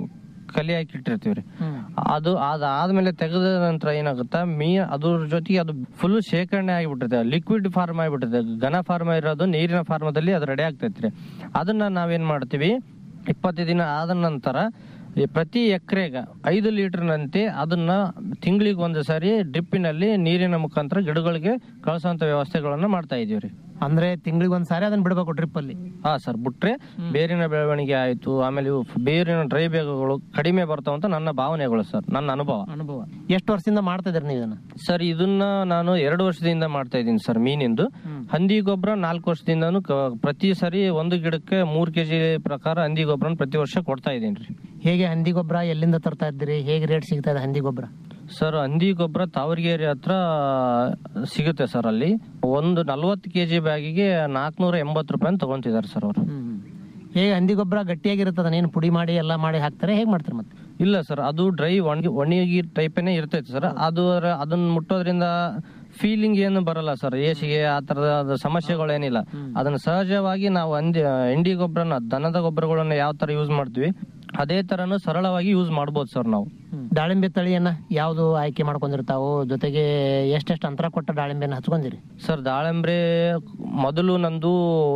ಕಲಿ ಹಾಕಿ ಇಟ್ಟಿರ್ತೀವಿ ರೀ ಅದು ಅದಾದ್ಮೇಲೆ ತೆಗೆದ ನಂತರ ಏನಾಗುತ್ತಾ ಮೀ ಅದ್ರ ಜೊತೆಗೆ ಅದು ಫುಲ್ ಶೇಖರಣೆ ಆಗಿಬಿಟ್ಟಿದೆ ಲಿಕ್ವಿಡ್ ಫಾರ್ಮ್ ಆಗಿಬಿಟ್ಟಿದೆ ಘನ ಫಾರ್ಮ್ ಇರೋದು ನೀರಿನ ಫಾರ್ಮದಲ್ಲಿ ಅದು ರೆಡಿ ಆಗ್ತೈತ್ರಿ ಅದನ್ನ ನಾವೇನ್ ಮಾಡ್ತೀವಿ ಇಪ್ಪತ್ತು ದಿನ ಆದ ನಂತರ ಈ ಪ್ರತಿ ಎಕರೆಗೆ ಐದು ಲೀಟರ್ನಂತೆ ಅದನ್ನ ತಿಂಗಳಿಗೆ ಒಂದು ಸಾರಿ ಡ್ರಿಪ್ಪಿನಲ್ಲಿ ನೀರಿನ ಮುಖಾಂತರ ಗಿಡಗಳಿಗೆ ಕಳಿಸುವಂತ ವ್ಯವಸ್ಥೆಗಳನ್ನ ಮಾಡ್ತಾ ಇದೀವಿ ರೀ ಅಂದ್ರೆ ತಿಂಗಳಿಗೆ ಒಂದ್ ಸಾರಿ ಅದನ್ನ ಬಿಡಬೇಕು ಡ್ರಿಪ್ ಅಲ್ಲಿ ಹಾ ಸರ್ ಬಿಟ್ರೆ ಬೇರಿನ ಬೆಳವಣಿಗೆ ಆಯ್ತು ಆಮೇಲೆ ಇವು ಬೇರಿನ ಡ್ರೈ ಬೇಗಗಳು ಕಡಿಮೆ ಬರ್ತಾವಂತ ನನ್ನ ಭಾವನೆಗಳು ಸರ್ ನನ್ನ ಅನುಭವ ಅನುಭವ ಎಷ್ಟು ವರ್ಷದಿಂದ ಮಾಡ್ತಾ ಇದ್ರಿ ನೀವು ಇದನ್ನ ಸರ್ ಇದನ್ನ ನಾನು ಎರಡು ವರ್ಷದಿಂದ ಮಾಡ್ತಾ ಇದ್ದೀನಿ ಸರ್ ಮೀನಿಂದು ಹಂದಿ ಗೊಬ್ಬರ ನಾಲ್ಕು ವರ್ಷದಿಂದನು ಕ- ಪ್ರತಿ ಸರಿ ಒಂದು ಗಿಡಕ್ಕೆ ಮೂರ್ ಕೆಜಿ ಪ್ರಕಾರ ಹಂದಿ ಗೊಬ್ಬರ ಪ್ರತಿ ವರ್ಷ ಕೊಡ್ತಾ ಇದ್ದೀನಿ ರೀ ಹೇಗೆ ಹಂದಿ ಗೊಬ್ಬರ ಎಲ್ಲಿಂದ ತರ್ತಾ ಇದ್ದೀರಿ ಹೇಗೆ ರೇಟ್ ಸಿಗ್ತಾ ಇದೆ ಹಂದಿ ಗೊಬ್ಬರ ಸರ್ ಹಂದಿ ಗೊಬ್ಬರ ತಾವರಗೇರಿ ಹತ್ರ ಸಿಗುತ್ತೆ ಸರ್ ಅಲ್ಲಿ ಒಂದು ನಲ್ವತ್ತು ಕೆ ಜಿ ಬ್ಯಾಗಿಗೆ ನಾಲ್ಕುನೂರ ಎಂಬತ್ತು ರೂಪಾಯಿ ತಗೊಂತಿದ್ದಾರೆ ಸರ್ ಅವರು ಹೇಗೆ ಹಂದಿ ಗೊಬ್ಬರ ಗಟ್ಟಿಯಾಗಿರ್ತದ ಏನು ಪುಡಿ ಮಾಡಿ ಎಲ್ಲ ಮಾಡಿ ಹಾಕ್ತಾರೆ ಹೇಗೆ ಮಾಡ್ತಾರೆ ಮತ್ತೆ ಇಲ್ಲ ಸರ್ ಅದು ಡ್ರೈ ಒಣಗಿ ಒಣಗಿ ಟೈಪೇನೆ ಇರ್ತೈತೆ ಸರ್ ಅದು ರ- ಅದನ್ನ ಮುಟ್ಟೋದ್ರಿಂದ ಫೀಲಿಂಗ್ ಏನು ಬರಲ್ಲ ಸರ್ ಏಸಿಗೆ ಆ ತರದ ಸಮಸ್ಯೆಗಳೇನಿಲ್ಲ ಅದನ್ನ ಸಹಜವಾಗಿ ನಾವು ಅಂದಿ ಎಂಡಿ ಗೊಬ್ಬರನ ದನದ ಗೊಬ್ಬರಗಳನ್ನ ಯಾವ ತರ ಯೂಸ್ ಮಾಡ್ತೀವಿ ಅದೇ ತರನು ಸರಳವಾಗಿ ಯೂಸ್ ಮಾಡ್ಬೋದು ಸರ್ ನಾವು ದಾಳಿಂಬೆ ತಳಿಯನ್ನ ಯಾವುದು ಆಯ್ಕೆ ಮಾಡ್ಕೊಂಡಿರ್ತಾವು ಜೊತೆಗೆ ಎಷ್ಟೆಷ್ಟು ಅಂತರ ಕೊಟ್ಟ ದಾಳಿಂಬೆನ ಹಚ್ಕೊಂಡಿರಿ ಸರ್ ದಾಳಂಬ್ರೆ ಮೊದಲು ನಂದು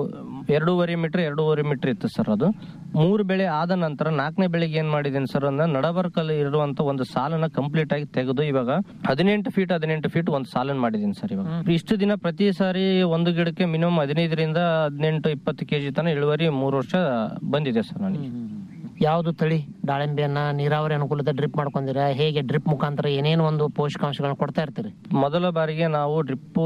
ಎರಡೂವರೆ ಮೀಟರ್ ಎರಡೂವರೆ ಮೀಟರ್ ಇತ್ತು ಸರ್ ಅದು ಮೂರು ಬೆಳೆ ಆದ ನಂತರ ನಾಲ್ಕನೇ ಬೆಳೆಗೆ ಏನ್ ಮಾಡಿದ್ದೀನಿ ಸರ್ ಅಂದ್ರೆ ನಡಬರ್ಕಲ್ಲಿ ಇರುವಂತ ಒಂದು ಸಾಲನ್ನ ಕಂಪ್ಲೀಟ್ ಆಗಿ ತೆಗೆದು ಇವಾಗ ಹದಿನೆಂಟು ಫೀಟ್ ಹದಿನೆಂಟು ಫೀಟ್ ಒಂದು ಸಾಲನ್ನ ಮಾಡಿದ್ದೀನಿ ಸರ್ ಇವಾಗ ಇಷ್ಟು ದಿನ ಪ್ರತಿ ಸಾರಿ ಒಂದು ಗಿಡಕ್ಕೆ ಮಿನಿಮಮ್ ಹದಿನೈದರಿಂದ ಹದಿನೆಂಟು ಇಪ್ಪತ್ತು ಕೆಜಿ ತನ ಇಳುವರಿ ಮೂರು ವರ್ಷ ಬಂದಿದೆ ಸರ್ ನನಗೆ ಯಾವುದು ತಳಿ ದಾಳಿಂಬೆಯನ್ನ ನೀರಾವರಿ ಅನುಕೂಲತೆ ಡ್ರಿಪ್ ಮಾಡ್ಕೊಂಡಿರ ಹೇಗೆ ಡ್ರಿಪ್ ಮುಖಾಂತರ ಏನೇನು ಒಂದು ಪೋಷಕಾಂಶಗಳನ್ನ ಕೊಡ್ತಾ ಇರ್ತೀರಿ ಮೊದಲ ಬಾರಿಗೆ ನಾವು ಡ್ರಿಪ್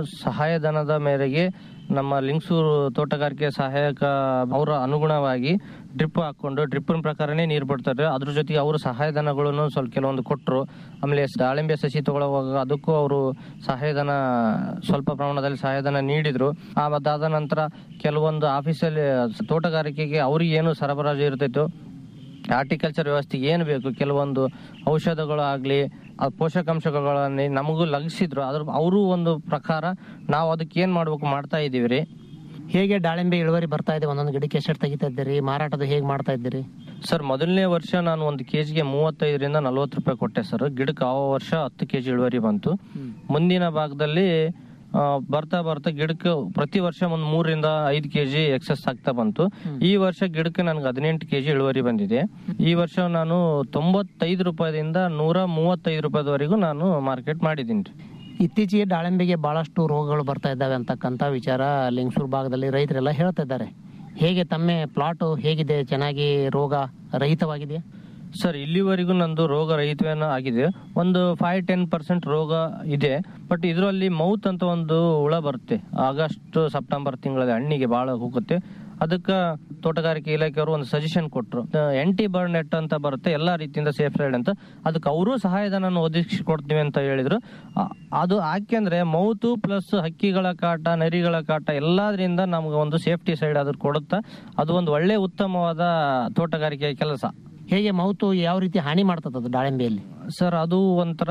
ಸಹಾಯಧನದ ಮೇರೆಗೆ ನಮ್ಮ ಲಿಂಗಸೂರು ತೋಟಗಾರಿಕೆ ಸಹಾಯಕ ಅವರ ಅನುಗುಣವಾಗಿ ಡ್ರಿಪ್ ಹಾಕೊಂಡು ಡ್ರಿಪ್ಪಿನ ಪ್ರಕಾರನೇ ನೀರು ಬಿಡ್ತಾರೆ ಅದ್ರ ಜೊತೆಗೆ ಅವರು ಸಹಾಯಧನಗಳನ್ನು ಸ್ವಲ್ಪ ಕೆಲವೊಂದು ಕೊಟ್ಟರು ಆಮೇಲೆ ದಾಳಿಂಬೆ ಸಸಿ ತಗೊಳ್ಳುವಾಗ ಅದಕ್ಕೂ ಅವರು ಸಹಾಯಧನ ಸ್ವಲ್ಪ ಪ್ರಮಾಣದಲ್ಲಿ ಸಹಾಯಧನ ನೀಡಿದ್ರು ಆ ಅದಾದ ನಂತರ ಕೆಲವೊಂದು ಆಫೀಸಲ್ಲಿ ತೋಟಗಾರಿಕೆಗೆ ಅವ್ರಿಗೆ ಏನು ಸರಬರಾಜು ಇರ್ತೈತೋ ಹಾರ್ಟಿಕಲ್ಚರ್ ವ್ಯವಸ್ಥೆಗೆ ಏನು ಬೇಕು ಕೆಲವೊಂದು ಔಷಧಗಳು ಆಗಲಿ ಪೋಷಕಾಂಶಗಳನ್ನ ನಮಗೂ ಲಗಿಸಿದ್ರು ಅದ್ರ ಅವರು ಒಂದು ಪ್ರಕಾರ ನಾವು ಅದಕ್ಕೆ ಏನು ಮಾಡ್ಬೇಕು ಮಾಡ್ತಾ ಇದೀವಿ ರೀ ಹೇಗೆ ದಾಳಿಂಬೆ ಇಳುವರಿ ಬರ್ತಾ ಇದೆ ಒಂದೊಂದು ಗಿಡಕ್ಕೆ ಎಷ್ಟು ತೆಗಿತಾ ಇದ್ದೀರಿ ಮಾರಾಟದ ಹೇಗೆ ಮಾಡ್ತಾ ಇದ್ದೀರಿ ಸರ್ ಮೊದಲನೇ ವರ್ಷ ನಾನು ಒಂದು ಕೆಜಿಗೆ ಮೂವತ್ತೈದರಿಂದ ನಲ್ವತ್ತು ರೂಪಾಯಿ ಕೊಟ್ಟೆ ಸರ್ ಗಿಡಕ್ಕೆ ಆ ವರ್ಷ ಹತ್ತು ಕೆಜಿ ಇಳುವರಿ ಬಂತು ಮುಂದಿನ ಭಾಗದಲ್ಲಿ ಆ, ಬರ್ತಾ ಬರ್ತಾ ಗಿಡಕ್ಕೆ ಪ್ರತಿ ವರ್ಷ ಒಂದು ಮೂರರಿಂದ ಐದು ಕೆಜಿ ಎಕ್ಸಸ್ ಆಗ್ತಾ ಬಂತು ಈ ವರ್ಷ ಗಿಡಕ್ಕೆ ನನಗೆ ಹದಿನೆಂಟು ಕೆಜಿ ಇಳುವರಿ ಬಂದಿದೆ ಈ ವರ್ಷ ನಾನು ತೊಂಬತ್ತೈದು ರೂಪಾಯಿದಿಂದ ನೂರ ಮೂವತ್ತೈದು ರೂಪಾಯಿವರೆಗೂ ನಾನು ಮಾರ್ಕೆಟ್ ಮಾಡಿದ್ದೀನಿ ರೀ ಇತ್ತೀಚೆಗೆ ದಾಳಿಂಬೆಗೆ ಬಹಳಷ್ಟು ರೋಗಗಳು ಬರ್ತಾ ಇದ್ದಾವೆ ಅಂತಕ್ಕಂಥ ವಿಚಾರ ಲಿಂಗಸೂರು ಭಾಗದಲ್ಲಿ ರೈತರೆಲ್ಲ ಹೇಳ್ತಾ ಇದ್ದಾರೆ ಹೇಗೆ ತಮ್ಮ ಪ್ಲಾಟ್ ಹೇಗಿದೆ ಚೆನ್ನಾಗಿ ರೋಗ ರಹಿತವಾಗಿದೆಯಾ ಸರ್ ಇಲ್ಲಿವರೆಗೂ ನಂದು ರೋಗ ರಹಿತವೇನ ಆಗಿದೆ ಒಂದು ಫೈವ್ ಟೆನ್ ಪರ್ಸೆಂಟ್ ರೋಗ ಇದೆ ಬಟ್ ಇದರಲ್ಲಿ ಮೌತ್ ಅಂತ ಒಂದು ಹುಳ ಬರುತ್ತೆ ಆಗಸ್ಟ್ ಸೆಪ್ಟೆಂಬರ್ ತಿಂಗಳಲ್ಲಿ ಹಣ್ಣಿಗೆ ಬಹಳ ಹೋಗುತ್ತೆ ಅದಕ್ಕೆ ತೋಟಗಾರಿಕೆ ಇಲಾಖೆಯವರು ಒಂದು ಸಜೆಷನ್ ಕೊಟ್ಟರು ಎಂಟಿ ಬರ್ಡ್ ನೆಟ್ ಅಂತ ಬರುತ್ತೆ ಎಲ್ಲಾ ರೀತಿಯಿಂದ ಸೇಫ್ ಸೈಡ್ ಅಂತ ಅದಕ್ಕೆ ಅವರು ಸಹಾಯಧನ ಒದಗಿಸಿ ಕೊಡ್ತೀವಿ ಅಂತ ಹೇಳಿದ್ರು ಆ- ಅದು ಯಾಕೆಂದ್ರೆ ಮೌತು ಪ್ಲಸ್ ಹಕ್ಕಿಗಳ ಕಾಟ ನರಿಗಳ ಕಾಟ ಎಲ್ಲದರಿಂದ ನಮ್ಗೆ ಒಂದು ಸೇಫ್ಟಿ ಸೈಡ್ ಅದ್ರ ಕೊಡುತ್ತಾ ಅದು ಒಂದು ಒಳ್ಳೆ ಉತ್ತಮವಾದ ತೋಟಗಾರಿಕೆ ಕೆಲಸ ಹೇಗೆ ಮೌತು ಯಾವ ರೀತಿ ಹಾನಿ ಮಾಡ್ತದ ಅದು ದಾಳಿಂಬೆಯಲ್ಲಿ ಸರ್ ಅದು ಒಂಥರ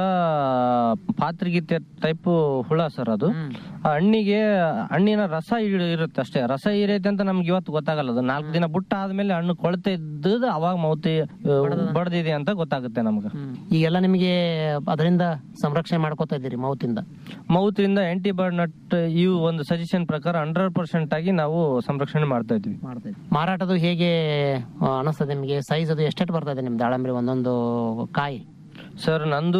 ಪಾತ್ರಿಗಿತ್ತೆ ಟೈಪ್ ಹುಳ ಸರ್ ಅದು ಆ ಹಣ್ಣಿಗೆ ಹಣ್ಣಿನ ರಸ ಇಡ್- ಇರುತ್ತೆ ಅಷ್ಟೇ ರಸ ಇರೈತೆ ಅಂತ ನಮ್ಗೆ ಇವತ್ತು ಗೊತ್ತಾಗಲ್ಲ ಅದು ನಾಲ್ಕು ದಿನ ಬುಟ್ಟ ಆದ್ಮೇಲೆ ಹಣ್ಣು ಕೊಳ್ತೆ ಇದ್ದದ್ದು ಅವಾಗ ಮೌತಿ ಬಡ್ದಿದೆ ಅಂತ ಗೊತ್ತಾಗುತ್ತೆ ನಮ್ಗೆ ಈಗೆಲ್ಲ ನಿಮಗೆ ಅದರಿಂದ ಸಂರಕ್ಷಣೆ ಮಾಡ್ಕೋತಾ ಇದ್ದೀರಿ ಮೌತಿಂದ ಮೌತ್ ಇಂದ ಆಂಟಿಬಯೋಡ್ ನಟ್ ಇವು ಒಂದು ಸಜೆಷನ್ ಪ್ರಕಾರ ಹಂಡ್ರೆಡ್ ಪರ್ಸೆಂಟ್ ಆಗಿ ನಾವು ಸಂರಕ್ಷಣೆ ಮಾಡ್ತಾ ಇದ್ವಿ ಮಾರಾಟದು ಹೇಗೆ ಆ, ಅನಿಸ್ತದೆ ನಿಮಗೆ ಸೈಜ್ ಅದು ಎಷ್ಟೆಷ್ಟು ಬರ್ತಾ ಇದೆ ನಿಮ್ ದಾಳಂಬ್ರಿ ಒಂದೊಂದು ಕಾಯಿ ಸರ್ ನಂದು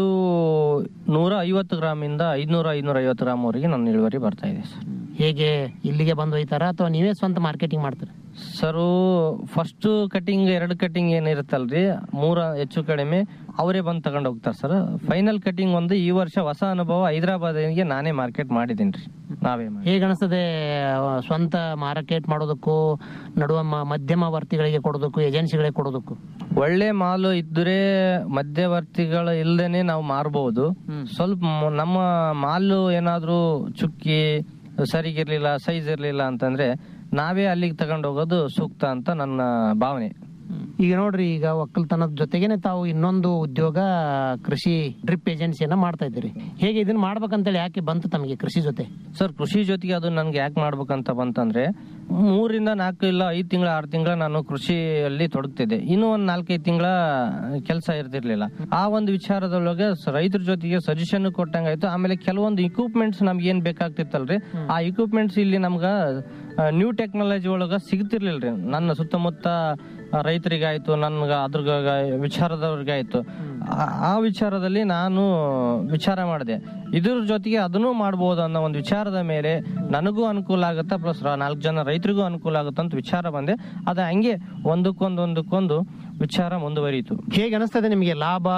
ನೂರ ಐವತ್ತು ಗ್ರಾಮ್ ಇಂದ ಐದ್ನೂರ ಐದ್ನೂರ ಐವತ್ತು ಗ್ರಾಮ್ ವರೆಗೆ ನನ್ನ ಇಳುವರಿ ಬರ್ತಾ ಇದೆ ಸರ್ ಹೇಗೆ ಇಲ್ಲಿಗೆ ಬಂದು ಒಯ್ತಾರ ಅಥವಾ ನೀವೇ ಸ್ವಂತ ಮಾರ್ಕೆಟಿಂಗ್ ಮಾಡ್ತೀರಾ ಸರ್ ಫಸ್ಟ್ ಕಟಿಂಗ್ ಎರಡು ಕಟಿಂಗ್ ಏನಿರುತ್ತಲ್ರಿ ಮೂರ ಹೆಚ್ಚು ಕಡಿಮೆ ಅವರೇ ಬಂದು ತಗೊಂಡು ಹೋಗ್ತಾರೆ ಸರ್ ಫೈನಲ್ ಕಟಿಂಗ್ ಒಂದು ಈ ವರ್ಷ ಹೊಸ ಅನುಭವ ಹೈದರಾಬಾದ್ಗೆ ನಾನೇ ಮಾರ್ಕೆಟ್ ಮಾಡಿದ್ದೀನಿ ರೀ ನಾವೇ ಮಾಡಿ ಹೇಗೆ ಅನಿಸ್ತದೆ ಆ, ಸ್ವಂತ ಮಾರ್ಕೆಟ್ ಮಾಡೋದಕ್ಕೂ ನಡುವ ಮ- ಮಧ್ಯಮ ವರ್ತಿಗಳಿಗೆ ಕೊಡೋದಕ್ಕೂ ಏಜೆನ್ಸಿಗಳಿಗೆ ಕೊಡೋದಕ್ಕೂ ಒಳ್ಳೆ ಮಾಲು ಇದ್ರೆ ಮಧ್ಯವರ್ತಿಗಳು ಇಲ್ದೇನೆ ನಾವು ಮಾರಬಹುದು ಸ್ವಲ್ಪ ಮ- ನಮ್ಮ ಮಾಲು ಏನಾದ್ರೂ ಚುಕ್ಕಿ ಸರಿಗಿರ್ಲಿಲ್ಲ ಸೈಜ್ ಇರ್ಲಿಲ್ಲ ಅಂತಂದ್ರೆ ನಾವೇ ಅಲ್ಲಿಗೆ ತಗೊಂಡು ಹೋಗೋದು ಸೂಕ್ತ ಅಂತ ನನ್ನ ಭಾವನೆ ಈಗ ನೋಡ್ರಿ ಈಗ ಒಕ್ಕಲ್ತನದ ಜೊತೆಗೇನೆ ತಾವು ಇನ್ನೊಂದು ಉದ್ಯೋಗ ಕೃಷಿ ಡ್ರಿಪ್ ಏಜೆನ್ಸಿಯನ್ನ ಮಾಡ್ತಾ ಇದ್ದೀರಿ ಹೇಗೆ ಇದನ್ನ ಮಾಡ್ಬೇಕಂತೇಳಿ ಯಾಕೆ ಬಂತು ತಮಗೆ ಕೃಷಿ ಜೊತೆ ಸರ್ ಕೃಷಿ ಜೊತೆಗೆ ಅದು ನನ್ಗೆ ಯಾಕೆ ಮಾಡ್ಬೇಕಂತ ಬಂತಂದ್ರೆ ಮೂರಿಂದ ನಾಲ್ಕು ಇಲ್ಲ ಐದು ತಿಂಗಳ ಆರು ತಿಂಗಳ ನಾನು ಕೃಷಿಯಲ್ಲಿ ತೊಡಗ್ತಿದ್ದೆ ಇನ್ನೂ ಒಂದ್ ನಾಲ್ಕೈದು ತಿಂಗಳ ಕೆಲಸ ಇರ್ತಿರ್ಲಿಲ್ಲ ಆ ಒಂದು ವಿಚಾರದೊಳಗೆ ಸ- ರೈತರ ಜೊತೆಗೆ ಸಜೆಷನ್ ಕೊಟ್ಟಂಗಾಯ್ತು ಆಮೇಲೆ ಕೆಲವೊಂದು ಇಕ್ವಿಪ್ಮೆಂಟ್ಸ್ ನಮ್ಗೆ ಏನ್ ಬೇಕಾಗ್ತಿತ್ತಲ್ರಿ ಆ ಇಕ್ವಿಪ್ಮೆಂಟ್ಸ್ ಇಲ್ಲಿ ನಮ್ಗ ನ್ಯೂ ಟೆಕ್ನಾಲಜಿ ಒಳಗ ಸಿಗ್ತಿರ್ಲಿಲ್ರಿ ನನ್ನ ಸುತ್ತಮುತ್ತ ರೈತರಿಗಾಯ್ತು ನನ್ಗ ಅದ್ರ ವಿಚಾರದವ್ರಿಗಾಯ್ತು ಆ- ಆ ವಿಚಾರದಲ್ಲಿ ನಾನು ವಿಚಾರ ಮಾಡಿದೆ ಇದ್ರ ಜೊತೆಗೆ ಅದನ್ನು ಮಾಡ್ಬೋದು ಅನ್ನೋ ಒಂದು ವಿಚಾರದ ಮೇಲೆ ನನಗೂ ಅನುಕೂಲ ಆಗುತ್ತಾ ಪ್ಲಸ್ ನಾಲ್ಕು ಜನ ರೈತರಿಗೂ ಅನುಕೂಲ ಆಗುತ್ತೆ ಅಂತ ವಿಚಾರ ಬಂದೆ ಅದ ಹಂಗೆ ಒಂದಕ್ಕೊಂದು ಒಂದಕ್ಕೊಂದು ವಿಚಾರ ಮುಂದುವರಿಯಿತು ಹೇಗೆ ಅನಿಸ್ತದೆ ನಿಮಗೆ ಲಾಭ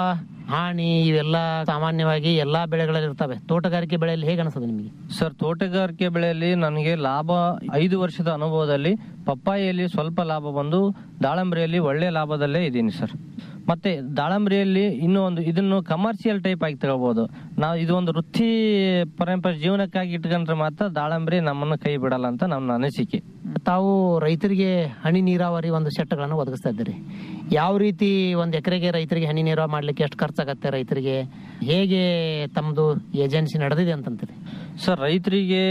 ಹಾನಿ ಇವೆಲ್ಲ ಸಾಮಾನ್ಯವಾಗಿ ಎಲ್ಲಾ ಬೆಳೆಗಳಲ್ಲಿ ಇರ್ತವೆ ತೋಟಗಾರಿಕೆ ಬೆಳೆಯಲ್ಲಿ ಹೇಗೆ ಅನಿಸ್ತದೆ ನಿಮಗೆ ಸರ್ ತೋಟಗಾರಿಕೆ ಬೆಳೆಯಲ್ಲಿ ನನಗೆ ಲಾಭ ಐದು ವರ್ಷದ ಅನುಭವದಲ್ಲಿ ಪಪ್ಪಾಯಿಯಲ್ಲಿ ಸ್ವಲ್ಪ ಲಾಭ ಬಂದು ದಾಳಂಬರಿಯಲ್ಲಿ ಒಳ್ಳೆ ಲಾಭದಲ್ಲೇ ಇದ್ದೀನಿ ಸರ್ ಮತ್ತೆ ದಾಳಂಬರಿಯಲ್ಲಿ ಇನ್ನೂ ಒಂದು ಇದನ್ನು ಕಮರ್ಷಿಯಲ್ ಟೈಪ್ ಆಗಿ ತಗೋಬಹುದು ನಾವು ಇದು ಒಂದು ವೃತ್ತಿ ಪರಂಪರೆ ಜೀವನಕ್ಕಾಗಿ ಇಟ್ಕೊಂಡ್ರೆ ಮಾತ್ರ ದಾಳಂಬರಿ ನಮ್ಮನ್ನು ಕೈ ಬಿಡಲ್ಲ ಅಂತ ನಮ್ಮ ಅನಿಸಿಕೆ ತಾವು ರೈತರಿಗೆ ಹನಿ ನೀರಾವರಿ ಒಂದು ಸೆಟ್ಗಳನ್ನು ಒದಗಿಸ್ತಾ ಇದ್ದೀರಿ ಯಾವ ರೀತಿ ಒಂದು ಎಕರೆಗೆ ರೈತರಿಗೆ ಹನಿ ನೀರಾವರಿ ಮಾಡ್ಲಿಕ್ಕೆ ಎಷ್ಟು ಖರ್ಚಾಗತ್ತೆ ರೈತರಿಗೆ ಹೇಗೆ ತಮ್ಮದು ಏಜೆನ್ಸಿ ನಡೆದಿದೆ ಅಂತಂತೀರಿ ಸರ್ ರೈತರಿಗೆ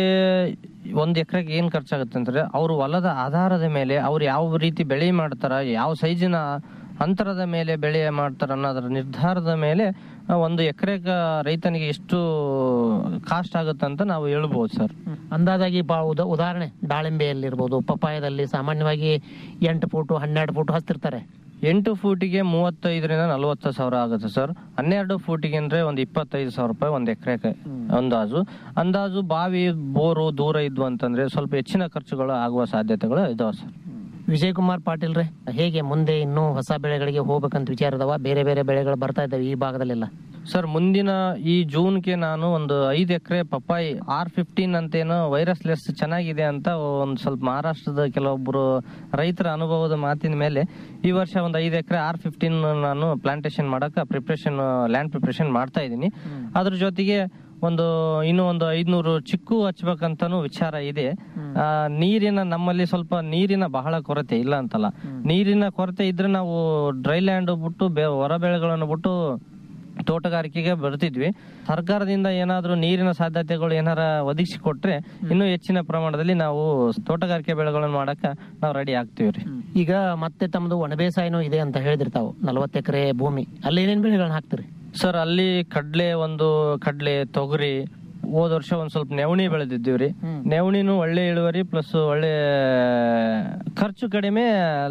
ಒಂದ್ ಎಕರೆಗೆ ಏನ್ ಖರ್ಚಾಗುತ್ತೆ ಅಂದ್ರೆ ಅವ್ರು ಹೊಲದ ಆಧಾರದ ಮೇಲೆ ಅವ್ರು ಯಾವ ರೀತಿ ಬೆಳೆ ಮಾಡ್ತಾರ ಯಾವ ಸೈಜಿನ ಅಂತರದ ಮೇಲೆ ಬೆಳೆ ಮಾಡ್ತಾರ ಅನ್ನೋದ್ರ ನಿರ್ಧಾರದ ಮೇಲೆ ಆ, ಒಂದು ಎಕರೆಗ ರೈತನಿಗೆ ಎಷ್ಟು ಕಾಸ್ಟ್ ಆಗುತ್ತೆ ಅಂತ ನಾವು ಹೇಳ್ಬೋದು ಸರ್ ಅಂದಾಜಾಗಿ ಬಾ ಉದ ಉದಾಹರಣೆ ದಾಳಿಂಬೆಯಲ್ಲಿರ್ಬೋದು ಪಪ್ಪಾಯದಲ್ಲಿ ಸಾಮಾನ್ಯವಾಗಿ ಎಂಟು ಫೂಟು ಹನ್ನೆರಡು ಫೂಟು ಹಚ್ತಿರ್ತಾರೆ ಎಂಟು ಫೂಟಿಗೆ ಮೂವತ್ತೈದರಿಂದ ನಲವತ್ತು ಸಾವಿರ ಆಗುತ್ತೆ ಸರ್ ಹನ್ನೆರಡು ಫೂಟಿಗೆ ಅಂದ್ರೆ ಒಂದು ಇಪ್ಪತ್ತೈದು ಸಾವಿರ ರೂಪಾಯಿ ಒಂದು ಎಕರೆಗೆ ಅಂದಾಜು ಅಂದಾಜು ಬಾವಿ ಬೋರು ದೂರ ಇದ್ವು ಅಂತಂದ್ರೆ ಸ್ವಲ್ಪ ಹೆಚ್ಚಿನ ಖರ್ಚುಗಳು ಆಗುವ ಸಾಧ್ಯತೆಗಳು ಇದಾವೆ ಸರ್ ವಿಜಯ್ ಕುಮಾರ್ ಪಾಟೀಲ್ ರೇ ಹೇಗೆ ಮುಂದೆ ಇನ್ನೂ ಹೊಸ ಬೆಳೆಗಳಿಗೆ ಹೋಗ್ಬೇಕಂತ ವಿಚಾರ ಇದಾವ ಬೇರೆ ಬೇರೆ ಬೆಳೆಗಳು ಬರ್ತಾ ಇದಾವೆ ಈ ಭಾಗದಲ್ಲೆಲ್ಲ ಸರ್ ಮುಂದಿನ ಈ ಜೂನ್ಗೆ ನಾನು ಒಂದು ಐದು ಎಕರೆ ಪಪ್ಪಾಯಿ ಆರ್ ಫಿಫ್ಟೀನ್ ಅಂತೇನೋ ವೈರಸ್ ಲೆಸ್ ಚೆನ್ನಾಗಿದೆ ಅಂತ ಒಂದು ಸ್ವಲ್ಪ ಮಹಾರಾಷ್ಟ್ರದ ಕೆಲವೊಬ್ಬರು ರೈತರ ಅನುಭವದ ಮಾತಿನ ಮೇಲೆ ಈ ವರ್ಷ ಒಂದು ಐದು ಎಕರೆ ಆರ್ ಫಿಫ್ಟೀನ್ ನಾನು ಪ್ಲಾಂಟೇಶನ್ ಮಾಡಕ್ಕೆ ಪ್ರಿಪ್ರೇಷನ್ ಲ್ಯಾಂಡ್ ಪ್ರಿಪ್ರೇಷನ್ ಮಾಡ್ತಾ ಇದ್ದೀನಿ ಅದ್ರ ಜೊತೆಗೆ ಒಂದು ಇನ್ನೂ ಒಂದು ಐದ್ನೂರು ಚಿಕ್ಕು ಹಚ್ಬೇಕಂತಾನು ವಿಚಾರ ಇದೆ ಆ, ನೀರಿನ ನಮ್ಮಲ್ಲಿ ಸ್ವಲ್ಪ ನೀರಿನ ಬಹಳ ಕೊರತೆ ಇಲ್ಲ ಅಂತಲ್ಲ ನೀರಿನ ಕೊರತೆ ಇದ್ರೆ ನಾವು ಡ್ರೈ ಲ್ಯಾಂಡ್ ಬಿಟ್ಟು ಬೆ- ಹೊರ ಬೆಳೆಗಳನ್ನು ಬಿಟ್ಟು ತೋಟಗಾರಿಕೆಗೆ ಬರ್ತಿದ್ವಿ ಸರ್ಕಾರದಿಂದ ಏನಾದ್ರೂ ನೀರಿನ ಸಾಧ್ಯತೆಗಳು ಏನಾರ ಒದಗಿಸಿ ಕೊಟ್ರೆ ಇನ್ನೂ ಹೆಚ್ಚಿನ ಪ್ರಮಾಣದಲ್ಲಿ ನಾವು ತೋಟಗಾರಿಕೆ ಬೆಳೆಗಳನ್ನು ಮಾಡಕ ನಾವು ರೆಡಿ ಆಗ್ತೀವಿ ರೀ ಈಗ ಮತ್ತೆ ತಮ್ಮದು ಒಣ ಬೇಸಾಯನೂ ಇದೆ ಅಂತ ಹೇಳಿದ್ರಿ ತಾವು ನಲವತ್ತು ಎಕರೆ ಭೂಮಿ ಅಲ್ಲಿ ಏನೇನು ಬೆಳೆಗಳನ್ನ ಹಾಕ್ತೀರಿ ಸರ್ ಅಲ್ಲಿ ಕಡ್ಲೆ ಒಂದು ಕಡ್ಲೆ ತೊಗರಿ ಹೋದ ವರ್ಷ ಒಂದ್ ಸ್ವಲ್ಪ ನೆವಣಿ ಬೆಳೆದಿದ್ದೀವಿ ರೀ ನೆವಣಿನೂ ಒಳ್ಳೆ ಇಳುವರಿ ಪ್ಲಸ್ ಒಳ್ಳೆ ಖರ್ಚು ಕಡಿಮೆ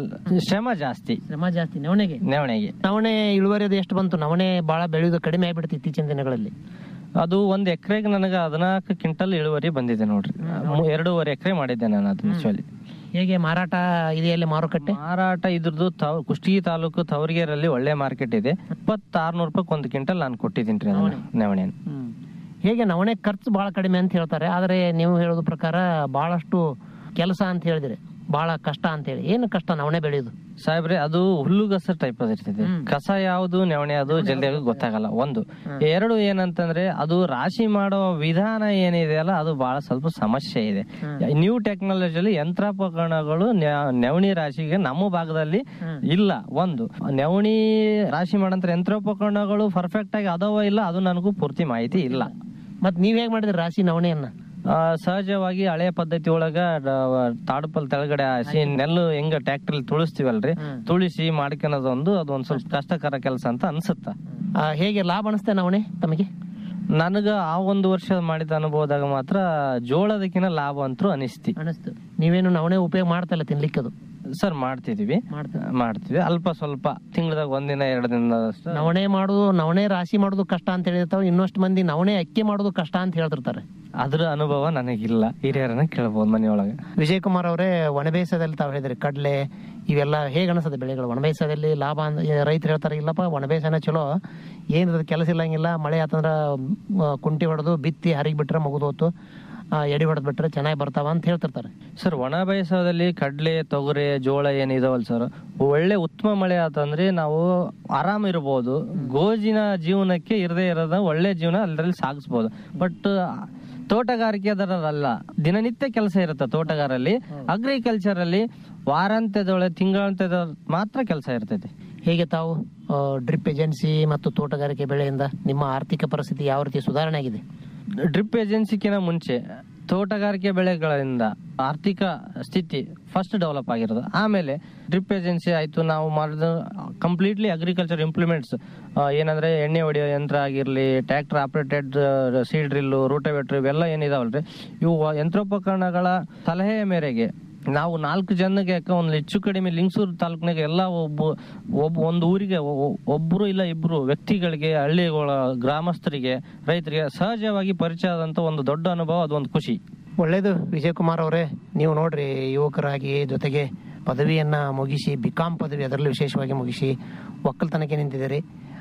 ಶ್ರಮ ಜಾಸ್ತಿ ಶ್ರಮ ಜಾಸ್ತಿ ನವಣೆಗೆ ನೆವಣಿಗೆ ನವಣೆ ಇಳುವರಿ ಅದು ಎಷ್ಟು ಬಂತು ನವಣೆ ಬಹಳ ಬೆಳೆಯೋದು ಕಡಿಮೆ ಆಗ್ಬಿಡುತ್ತೆ ಇತ್ತೀಚಿನ ದಿನಗಳಲ್ಲಿ ಅದು ಒಂದ್ ಎಕರೆಗೆ ನನಗೆ ಹದಿನಾಲ್ಕು ಕ್ವಿಂಟಲ್ ಇಳುವರಿ ಬಂದಿದೆ ನೋಡ್ರಿ ಮು- ಎರಡೂವರೆ ಎಕರೆ ಮಾಡಿದ್ದೆ ನಾನು ಅದು ಆಕ್ಚುಲಿ ಹೇಗೆ ಮಾರಾಟ ಇದೆಯಲ್ಲಿ ಮಾರುಕಟ್ಟೆ ಮಾರಾಟ ಇದ್ರದ್ದು ತಾವ್ ಕುಷ್ಟಗಿ ತಾಲೂಕು ತವರಿಗೆರಲ್ಲಿ ಒಳ್ಳೆ ಮಾರ್ಕೆಟ್ ಇದೆ ಇಪ್ಪತ್ತಾರ್ನೂರು ರೂಪಾಯಿ ಒಂದು ಕ್ವಿಂಟಲ್ ನಾನು ಕೊಟ್ಟಿದ್ದೀನಿ ರೀ ನವಣೆಯನ್ನು ಹೇಗೆ ನವಣೆ ಖರ್ಚು ಬಹಳ ಕಡಿಮೆ ಅಂತ ಹೇಳ್ತಾರೆ ಆದರೆ ನೀವು ಹೇಳೋದು ಪ್ರಕಾರ ಬಹಳಷ್ಟು ಕೆಲಸ ಅಂತ ಹೇಳಿದ್ರೆ ಬಹಳ ಕಷ್ಟ ಅಂತ ಹೇಳಿ ಏನು ಕಷ್ಟ ನವಣೆ ಬೆಳೆಯೋದು ಸಾಹೇಬ್ರೆ ಅದು ಹುಲ್ಲುಗಸ ಟೈಪ್ ಅದ ಇರ್ತದೆ ಕಸ ಯಾವುದು ನೆವಣೆ ಅದು ಜಲ್ದಿ ಗೊತ್ತಾಗಲ್ಲ ಒಂದು ಎರಡು ಏನಂತಂದ್ರೆ ಅದು ರಾಶಿ ಮಾಡೋ ವಿಧಾನ ಏನಿದೆ ಅಲ್ಲ ಅದು ಬಹಳ ಸ್ವಲ್ಪ ಸಮಸ್ಯೆ ಇದೆ ನ್ಯೂ ಟೆಕ್ನಾಲಜಿಯಲ್ಲಿ ಯಂತ್ರೋಪಕರಣಗಳು ನೆ- ನೆವಣಿ ರಾಶಿಗೆ ನಮ್ಮ ಭಾಗದಲ್ಲಿ ಇಲ್ಲ ಒಂದು ನೆವಣಿ ರಾಶಿ ಮಾಡಂತ ಯಂತ್ರೋಪಕರಣಗಳು ಪರ್ಫೆಕ್ಟ್ ಆಗಿ ಅದಾವ ಇಲ್ಲ ಅದು ನನಗೂ ಪೂರ್ತಿ ಮಾಹಿತಿ ಇಲ್ಲ ಮತ್ ನೀವ್ ಹೇಗ್ ಮಾಡಿದ್ರಿ ರಾಶಿ ನವಣೆಯನ್ನ ಆ, ಸಹಜವಾಗಿ ಹಳೆ ಪದ್ಧತಿ ಒಳಗ ಡ- ತಾಡುಪಲ್ ತೆಳಗಡೆ ಹಾಸಿ ನೆಲ್ಲು ಹೆಂಗ ಟ್ರ್ಯಾಕ್ಟರ್ ತುಳಿಸ್ತೀವಲ್ರಿ ತುಳಿಸಿ ಮಾಡ್ಕೊಳೋದೊಂದು ಅದು ಒಂದ್ ಸ್ವಲ್ಪ ಕಷ್ಟಕರ ಕೆಲಸ ಅಂತ ಅನ್ಸುತ್ತ ಆ, ಹೇಗೆ ಲಾಭ ಅನಿಸ್ತೆ ನವಣೆ ತಮಗೆ ನನಗ ಆ ಒಂದು ವರ್ಷ ಮಾಡಿದ ಅನುಭವದಾಗ ಮಾತ್ರ ಜೋಳದಕ್ಕಿಂತ ಲಾಭ ಅಂತೂ ಅನಿಸ್ತಿ ಅನಿಸ್ತು ನೀವೇನು ನವಣೆ ಉಪಯೋಗ ಮಾಡ್ತಲ್ಲ ತಿನ್ಲಿಕ್ಕೆ ಅದು ಸರ್ ಮಾಡ್ತಿದೀವಿ ಮಾಡ್ತೀವಿ ಅಲ್ಪ ಸ್ವಲ್ಪ ತಿಂಗಳದಾಗ ಒಂದಿನ ಎರಡು ದಿನದಷ್ಟು ನವಣೆ ಮಾಡುದು ನವಣೆ ರಾಶಿ ಮಾಡುದು ಕಷ್ಟ ಅಂತ ಹೇಳಿರ್ತಾವ ಇನ್ನಷ್ಟು ಮಂದಿ ನವಣೆ ಅಕ್ಕಿ ಮಾಡುದು ಕಷ್ಟ ಅಂತ ಹೇಳ್ತಿರ್ತಾರೆ ಅದ್ರ ಅನುಭವ ನನಗಿಲ್ಲ ಹಿರಿಯರನ್ನ ಕೇಳ್ಬೋದು ಮನೆಯೊಳಗೆ ವಿಜಯ್ ಕುಮಾರ್ ಅವರೇ ಒಣಬೇಸಾಯದಲ್ಲಿ ತಾವು ಹೇಳಿದ್ರಿ ಕಡ್ಲೆ ಇವೆಲ್ಲ ಹೇಗೆ ಅನಿಸ್ತದೆ ಬೆಳೆಗಳು ಒಣಬೇಸಾಯದಲ್ಲಿ ಲಾಭ ಅಂದ್- ಈ ರೈತರು ಹೇಳ್ತಾರೆ ಇಲ್ಲಪ್ಪ ಒಣಬೇಸಾಯನ ಚಲೋ ಏನಿದೆ ಕೆಲಸ ಇಲ್ಲಂಗಿಲ್ಲ ಮಳೆ ಆತಂದ್ರ ಮ್, ಕುಂಟಿ ಹೊಡೆದು ಬಿತ್ತಿ ಹರಿಗಿ ಬಿಟ್ರೆ ಮುಗಿದು ಹೋತು ಆ, ಎಡಿ ಹೊಡೆದ್ ಬಿಟ್ರೆ ಚೆನ್ನಾಗಿ ಬರ್ತಾವ ಅಂತ ಹೇಳ್ತಿರ್ತಾರೆ ಸರ್ ಒಣ ಬೇಸಾಯದಲ್ಲಿ ಕಡ್ಲೆ ತೊಗರಿ ಜೋಳ ಏನಿದಾವಲ್ಲ ಸರ್ ಒಳ್ಳೆ ಉತ್ತಮ ಮಳೆ ಆತಂದ್ರೆ ನಾವು ಆರಾಮ್ ಇರ್ಬೋದು ಗೋಜಿನ ಜೀವನಕ್ಕೆ ಇರದೇ ಇರೋದ ಒಳ್ಳೆ ಜೀವನ ಅಲ್ಲರಲ್ಲಿ ಸಾಗಿಸ್ಬೋದು ಬಟ್ ತೋಟಗಾರಿಕೆ ಅದರಲ್ಲ ದಿನನಿತ್ಯ ಕೆಲಸ ಇರುತ್ತೆ ತೋಟಗಾರಲ್ಲಿ ಅಗ್ರಿಕಲ್ಚರ್ ಅಲ್ಲಿ ವಾರಾಂತ್ಯದೊಳಗೆ ತಿಂಗಳಂತ್ಯದ ಮಾತ್ರ ಕೆಲಸ ಇರ್ತೈತೆ ಹೇಗೆ ತಾವು ಡ್ರಿಪ್ ಏಜೆನ್ಸಿ ಮತ್ತು ತೋಟಗಾರಿಕೆ ಬೆಳೆಯಿಂದ ನಿಮ್ಮ ಆರ್ಥಿಕ ಪರಿಸ್ಥಿತಿ ಯಾವ ರೀತಿ ಸುಧಾರಣೆ ಆಗಿದೆ ಡ್ರಿಪ್ ಏಜೆನ್ಸಿಕಿನ ಮುಂಚೆ ತೋಟಗಾರಿಕೆ ಬೆಳೆಗಳಿಂದ ಆರ್ಥಿಕ ಸ್ಥಿತಿ ಫಸ್ಟ್ ಡೆವಲಪ್ ಆಗಿರೋದು ಆಮೇಲೆ ಡ್ರಿಪ್ ಏಜೆನ್ಸಿ ಆಯ್ತು ನಾವು ಮಾಡಿದ ಕಂಪ್ಲೀಟ್ಲಿ ಅಗ್ರಿಕಲ್ಚರ್ ಇಂಪ್ಲಿಮೆಂಟ್ಸ್ ಏನಂದ್ರೆ ಎಣ್ಣೆ ಹೊಡೆಯೋ ಯಂತ್ರ ಆಗಿರ್ಲಿ tractor operated seed drill rotavator ಇವೆಲ್ಲ ಏನಿದಾವಲ್ರಿ ಇವು ಯಂತ್ರೋಪಕರಣಗಳ ಸಲಹೆಯ ಮೇರೆಗೆ ನಾವು ನಾಲ್ಕು ಜನಕ್ಕೆ ಯಾಕೆ ಒಂದು ಹೆಚ್ಚು ಕಡಿಮೆ ಲಿಂಗಸೂರು ತಾಲೂಕಿನಾಗ ಎಲ್ಲ ಒಬ್ಬ ಒಬ್ಬ ಒಂದು ಊರಿಗೆ ಒ- ಒ- ಒಬ್ರು ಇಲ್ಲ ಇಬ್ರು ವ್ಯಕ್ತಿಗಳಿಗೆ ಹಳ್ಳಿಗಳ ಗ್ರಾಮಸ್ಥರಿಗೆ ರೈತರಿಗೆ ಸಹಜವಾಗಿ ಪರಿಚಯ ಆದಂತ ಒಂದು ದೊಡ್ಡ ಅನುಭವ ಅದೊಂದು ಖುಷಿ ಒಳ್ಳೇದು ವಿಜಯ್ ಕುಮಾರ್ ಅವರೇ ನೀವು ನೋಡ್ರಿ ಯುವಕರಾಗಿ ಜೊತೆಗೆ ಪದವಿಯನ್ನ ಮುಗಿಸಿ ಬಿ ಕಾಮ್ ಪದವಿ ಅದರಲ್ಲೂ ವಿಶೇಷವಾಗಿ ಮುಗಿಸಿ ಒಕ್ಕಲ್ತನಕ್ಕೆ ನಿಂತಿದ್ದೀರಿ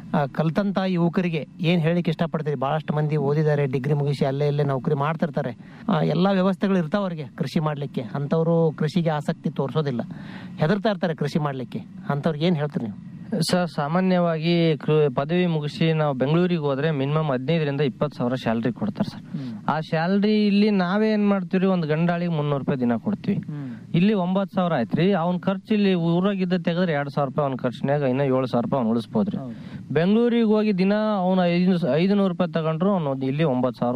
ಆ, ಕಲ್ತಂತ ಯುವಕರಿಗೆ ಏನು ಹೇಳಿಕ್ಕೆ ಇಷ್ಟಪಡ್ತೀರಿ ಭಾಳಷ್ಟು ಮಂದಿ ಓದಿದ್ದಾರೆ ಡಿಗ್ರಿ ಮುಗಿಸಿ ಅಲ್ಲೇ ಇಲ್ಲೇ ನೌಕರಿ ಮಾಡ್ತಿರ್ತಾರೆ ಆ, ಎಲ್ಲ ವ್ಯವಸ್ಥೆಗಳು ಇರ್ತಾವ ಅವ್ರಿಗೆ ಕೃಷಿ ಮಾಡಲಿಕ್ಕೆ ಅಂಥವ್ರು ಕೃಷಿಗೆ ಆಸಕ್ತಿ ತೋರಿಸೋದಿಲ್ಲ ಹೆದರ್ತಾ ಇರ್ತಾರೆ ಕೃಷಿ ಮಾಡಲಿಕ್ಕೆ ಅಂಥವ್ರಿಗೆ ಏನು ಹೇಳ್ತೀರಿ ನೀವು ಸರ್ ಸಾಮಾನ್ಯವಾಗಿ ಕೃ- ಪದವಿ ಮುಗಿಸಿ ನಾವು ಬೆಂಗಳೂರಿಗೆ ಹೋದ್ರೆ ಮಿನಿಮಮ್ ಹದಿನೈದರಿಂದ ಇಪ್ಪತ್ತು ಸಾವಿರ ಸ್ಯಾಲ್ರಿ ಕೊಡ್ತಾರೆ ಸರ್ ಆ ಸ್ಯಾಲ್ರಿ ಇಲ್ಲಿ ನಾವೇ ಏನ್ ಮಾಡ್ತೀವಿ ಒಂದ್ ಗಂಡಾಳಿಗೆ ಮುನ್ನೂರು ರೂಪಾಯಿ ದಿನ ಕೊಡ್ತೀವಿ ಇಲ್ಲಿ ಒಂಬತ್ತು ಸಾವಿರ ಆಯ್ತ್ರಿ ಅವ್ನ ಖರ್ಚು ಇಲ್ಲಿ ಊರಾಗಿದ್ದ ತೆಗೆದ್ರೆ ಎರಡ್ ಸಾವಿರ ರೂಪಾಯಿ ಅವ್ನ ಖರ್ಚಿನಾಗ ಇನ್ನ ಏಳು ಸಾವಿರ ರೂಪಾಯಿ ಅವ್ನು ಉಳಿಸ್ಬೋದ್ರಿ ಬೆಂಗಳೂರಿಗೆ ಹೋಗಿ ದಿನ ಅವ್ನ ಐದು ಐದು ನೂರು ರೂಪಾಯಿ ತಗೊಂಡ್ರು ಅವ್ನು ಇಲ್ಲಿ ಒಂಬತ್ತು ಸಾವಿರ